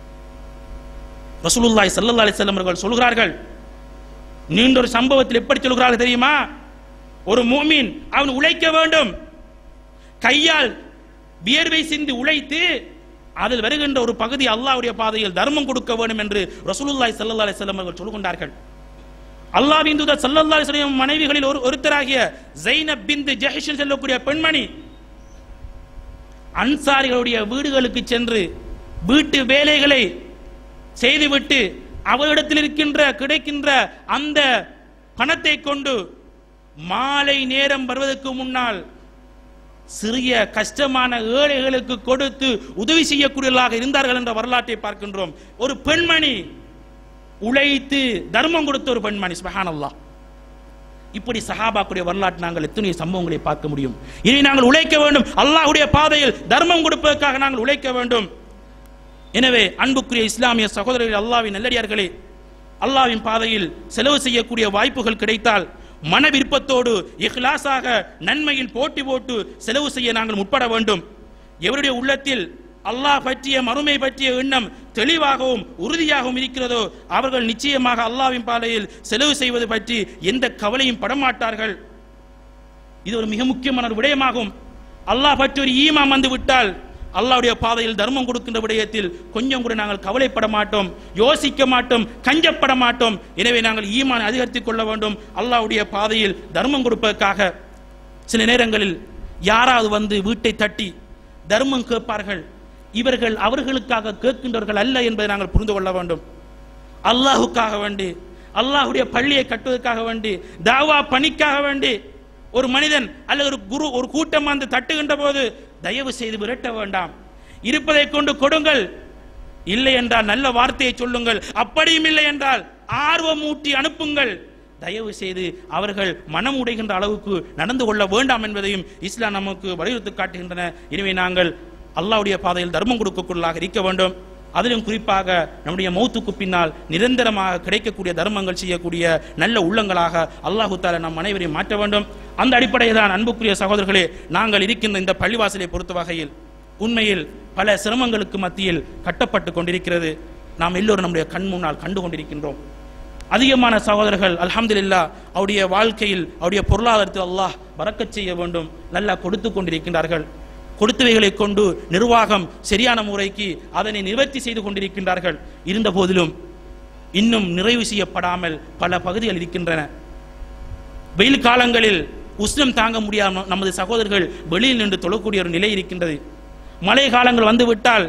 ரசூலுல்லாஹி ஸல்லல்லாஹு அலைஹி வஸல்லம் அவர்கள் சொல்கிறார்கள் நீண்ட ஒரு சம்பவத்தில் எப்படி சொல்கிறார்கள் தெரியுமா ஒரு மூமின் அவன் உழைக்க வேண்டும் கையால் வியர்வை சிந்தி உழைத்து அதில் வருகின்ற ஒரு பகுதி அல்லாஹ்வுடைய பாதையில் தர்மம் கொடுக்க வேண்டும் என்று ரசூலுல்லாஹி ஸல்லல்லாஹு அலைஹி வஸல்லம் அவர்கள் சொல்கின்றார்கள் அல்லாஹ்வின் தூதர் ஸல்லல்லாஹு அலைஹி வஸல்லம் மனைவிகளில் ஒரு ஒருத்தராகிய ஜைனப் பின்த் ஜஹஷ் சொல்லக்கூடிய பெண்மணி அன்சாரிகளுடைய வீடுகளுக்கு சென்று வீட்டு வேலைகளை செய்துவிட்டு அவரிடத்தில் இருக்கின்ற கிடைக்கின்ற அந்த பணத்தை கொண்டு மாலை நேரம் வருவதற்கு முன்னால் சிறிய கஷ்டமான ஏழைகளுக்கு கொடுத்து உதவி செய்யக்கூடியவர்களாக இருந்தார்கள் என்ற வரலாற்றை பார்க்கின்றோம் ஒரு பெண்மணி உழைத்து தர்மம் கொடுத்த ஒரு பெண்மணி சுபஹானல்லாஹ் இப்படி சஹாபாக்குடைய வரலாற்று நாங்கள் எத்தனை சம்பவங்களை பார்க்க முடியும் இனி நாங்கள் உழைக்க வேண்டும் அல்லாஹ்வுடைய பாதையில் தர்மம் கொடுப்பதற்காக நாங்கள் உழைக்க வேண்டும் எனவே அன்புக்குரிய இஸ்லாமிய சகோதரர்கள் அல்லாஹ்வின் நல்லடியார்களே அல்லாஹ்வின் பாதையில் செலவு செய்யக்கூடிய வாய்ப்புகள் கிடைத்தால் மன விருப்பத்தோடு இஹ்லாஸாக நன்மையில் போட்டி போட்டு செலவு செய்ய நாங்கள் முற்பட வேண்டும் எவருடைய உள்ளத்தில் அல்லாஹ் பற்றிய மறுமை பற்றிய எண்ணம் தெளிவாகவும் உறுதியாகவும் இருக்கிறதோ அவர்கள் நிச்சயமாக அல்லாஹ்வின் பாதையில் செலவு செய்வது பற்றி எந்த கவலையும் படமாட்டார்கள் இது ஒரு மிக முக்கியமான ஒரு விடயமாகும் அல்லாஹ் பற்றி ஒரு ஈமான் வந்து விட்டால் அல்லாஹ்வுடைய பாதையில் தர்மம் கொடுக்கின்ற விடயத்தில் கொஞ்சம் கூட நாங்கள் கவலைப்பட மாட்டோம் யோசிக்க மாட்டோம் கஞ்சப்பட மாட்டோம் எனவே நாங்கள் ஈமான் அதிகரித்துக் கொள்ள வேண்டும் அல்லாஹ்வுடைய பாதையில் தர்மம் கொடுப்பதற்காக சில நேரங்களில் யாராவது வந்து வீட்டை தட்டி தர்மம் கேட்பார்கள் இவர்கள் அவர்களுக்காக கேட்கின்றவர்கள் அல்ல என்பதை நாங்கள் புரிந்து கொள்ள வேண்டும் அல்லாஹுக்காக வேண்டி அல்லாஹ்வுடைய பள்ளியை கட்டுவதற்காக வேண்டி தாவா பணிக்காக வேண்டி ஒரு மனிதன் அல்லது ஒரு குரு ஒரு கூட்டம் வந்து தட்டுகின்ற போது தயவு செய்து விரட்ட வேண்டாம் இருப்பதை கொண்டு கொடுங்கள் இல்லை என்றால் நல்ல வார்த்தையை சொல்லுங்கள் அப்படியும் இல்லை என்றால் ஆர்வம் ஊட்டி அனுப்புங்கள் தயவு செய்து அவர்கள் மனம் உடைகின்ற அளவுக்கு நடந்து கொள்ள வேண்டாம் என்பதையும் இஸ்லாம் நமக்கு வலியுறுத்தி காட்டுகின்றன எனவே நாங்கள் அல்லாஹ்வுடைய பாதையில் தர்மம் கொடுக்கக்கூடியதாக இருக்க வேண்டும் அதிலும் குறிப்பாக நம்முடைய மௌத்துக்கு பின்னால் நிரந்தரமாக கிடைக்கக்கூடிய தர்மங்கள் செய்யக்கூடிய நல்ல உள்ளங்களாக அல்லாஹு தாலா நம் அனைவரையும் மாற்ற வேண்டும் அந்த அடிப்படையில் தான் அன்புக்குரிய சகோதரர்களே நாங்கள் இருக்கின்ற இந்த பள்ளிவாசலை பொறுத்த வகையில் உண்மையில் பல சிரமங்களுக்கு மத்தியில் கட்டப்பட்டு கொண்டிருக்கிறது நாம் எல்லோரும் நம்முடைய கண் முன்னால் கண்டு கொண்டிருக்கின்றோம் அதிகமான சகோதரர்கள் அல்ஹம்துலில்லாஹ் அவருடைய வாழ்க்கையில் அவருடைய பொருளாதாரத்தில் அல்லாஹ் பறக்கச் செய்ய வேண்டும் நல்லா கொடுத்து கொண்டிருக்கின்றார்கள் கொடுத்தவைகளை கொண்டு நிர்வாகம் சரியான முறைக்கு அதனை நிவர்த்தி செய்து கொண்டிருக்கின்றார்கள் இருந்த போதிலும் இன்னும் நிறைவு செய்யப்படாமல் பல பகுதிகள் இருக்கின்றன வெயில் காலங்களில் உஷ்ணம் தாங்க முடியாமல் நமது சகோதரர்கள் வெளியில் நின்று தொழக்கூடிய ஒரு நிலை இருக்கின்றது மழை காலங்கள் வந்துவிட்டால்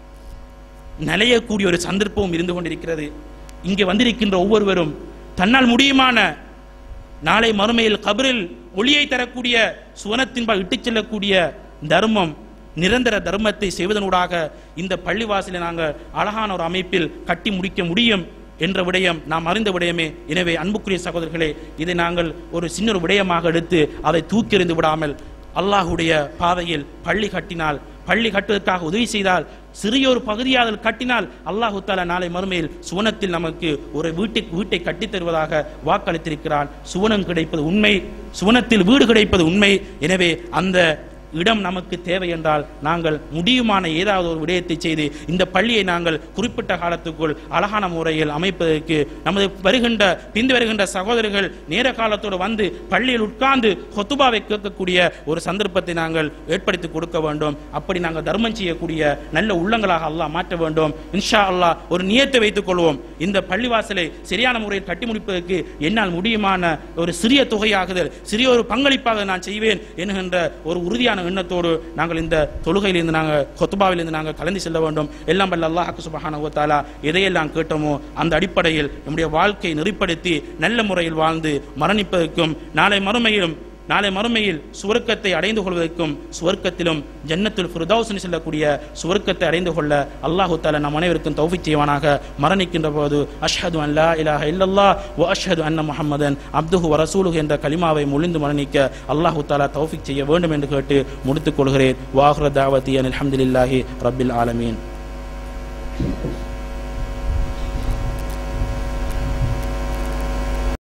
நனையக்கூடிய ஒரு சந்தர்ப்பமும் இருந்து கொண்டிருக்கிறது இங்கே வந்திருக்கின்ற ஒவ்வொருவரும் தன்னால் முடியுமான நாளை மறுமையில் கபரில் ஒளியை தரக்கூடிய சுவனத்தின்பால் இட்டுச் செல்லக்கூடிய தர்மம் நிரந்தர தர்மத்தை செய்வதனூடாக இந்த பள்ளிவாசலை நாங்கள் அழகான ஒரு அமைப்பில் கட்டி முடிக்க முடியும் என்ற விடயம் நாம் அறிந்த விடயமே எனவே அன்புக்குரிய சகோதரர்களே இதை நாங்கள் ஒரு சின்ன ஒரு விடயமாக எடுத்து அதை தூக்கி எறிந்து விடாமல் அல்லாஹுடைய பாதையில் பள்ளி கட்டினால் பள்ளி கட்டுவதற்காக உதவி செய்தால் சிறிய ஒரு பகுதியாக கட்டினால் அல்லாஹு தாலா நாளை மறுமையில் சுவனத்தில் நமக்கு ஒரு வீட்டை வீட்டை கட்டித் தருவதாக வாக்களித்திருக்கிறான் சுவனம் கிடைப்பது உண்மை சுவனத்தில் வீடு கிடைப்பது உண்மை எனவே அந்த இடம் நமக்கு தேவை என்றால் நாங்கள் முடியுமான ஏதாவது ஒரு விடயத்தை செய்து இந்த பள்ளியை நாங்கள் குறிப்பிட்ட காலத்துக்குள் அழகான முறையில் அமைப்பதற்கு நமது வருகின்ற பிந்து வருகின்ற சகோதரர்கள் நேர காலத்தோடு வந்து பள்ளியில் உட்கார்ந்து ஹொத்துபாவை கேட்கக்கூடிய ஒரு சந்தர்ப்பத்தை நாங்கள் ஏற்படுத்தி கொடுக்க வேண்டும் அப்படி நாங்கள் தர்மம் செய்யக்கூடிய நல்ல உள்ளங்களாக அல்லாஹ் மாற்ற வேண்டும் இன்ஷா அல்லாஹ் ஒரு நியத்தை வைத்துக் கொள்வோம் இந்த பள்ளிவாசலை சரியான முறையில் கட்டி முடிப்பதற்கு என்னால் முடியுமான ஒரு சிறிய தொகையாகுதல் சிறிய ஒரு பங்களிப்பாக நான் செய்வேன் என்கின்ற ஒரு உறுதியான எண்ணத்தோடு நாங்கள் இந்த தொழுகையிலிருந்து நாங்கள் கொத்துபாவிலிருந்து நாங்கள் கலந்து செல்ல வேண்டும் எல்லாம் வல்ல அல்லாஹ் சுபஹானஹு வ தஆலா எதையெல்லாம் கேட்டோமோ அந்த அடிப்படையில் நம்முடைய வாழ்க்கையை நெறிப்படுத்தி நல்ல முறையில் வாழ்ந்து மரணிப்பதற்கும் நாளை மறுமையிலும் நாளை மறுமையில் சுவர்க்கத்தை அடைந்து கொள்வதற்கும் சுவர்க்கத்திலும் ஜன்னத்துல் ஃபிர்தௌஸ்னு சொல்லக்கூடிய சுவர்க்கத்தை அடைந்து கொள்ள அல்லாஹு தாலா நம் அனைவருக்கும் தௌஃபிக் செய்வானாக மரணிக்கின்ற போது அஷ்ஹது அன் லா இலாஹ இல்லல்லாஹ் வ அஷ்ஹது அன்ன முஹம்மதன் அப்துஹு வ ரசூலுஹு என்ற கலிமாவை முழிந்து மரணிக்க அல்லாஹு தாலா தௌஃபிக் செய்ய வேண்டும் என்று கேட்டு முடித்துக் கொள்கிறேன் வாஹ்ர தாவதி அன் அல்ஹம்துலில்லாஹி ரப்பில் ஆலமீன்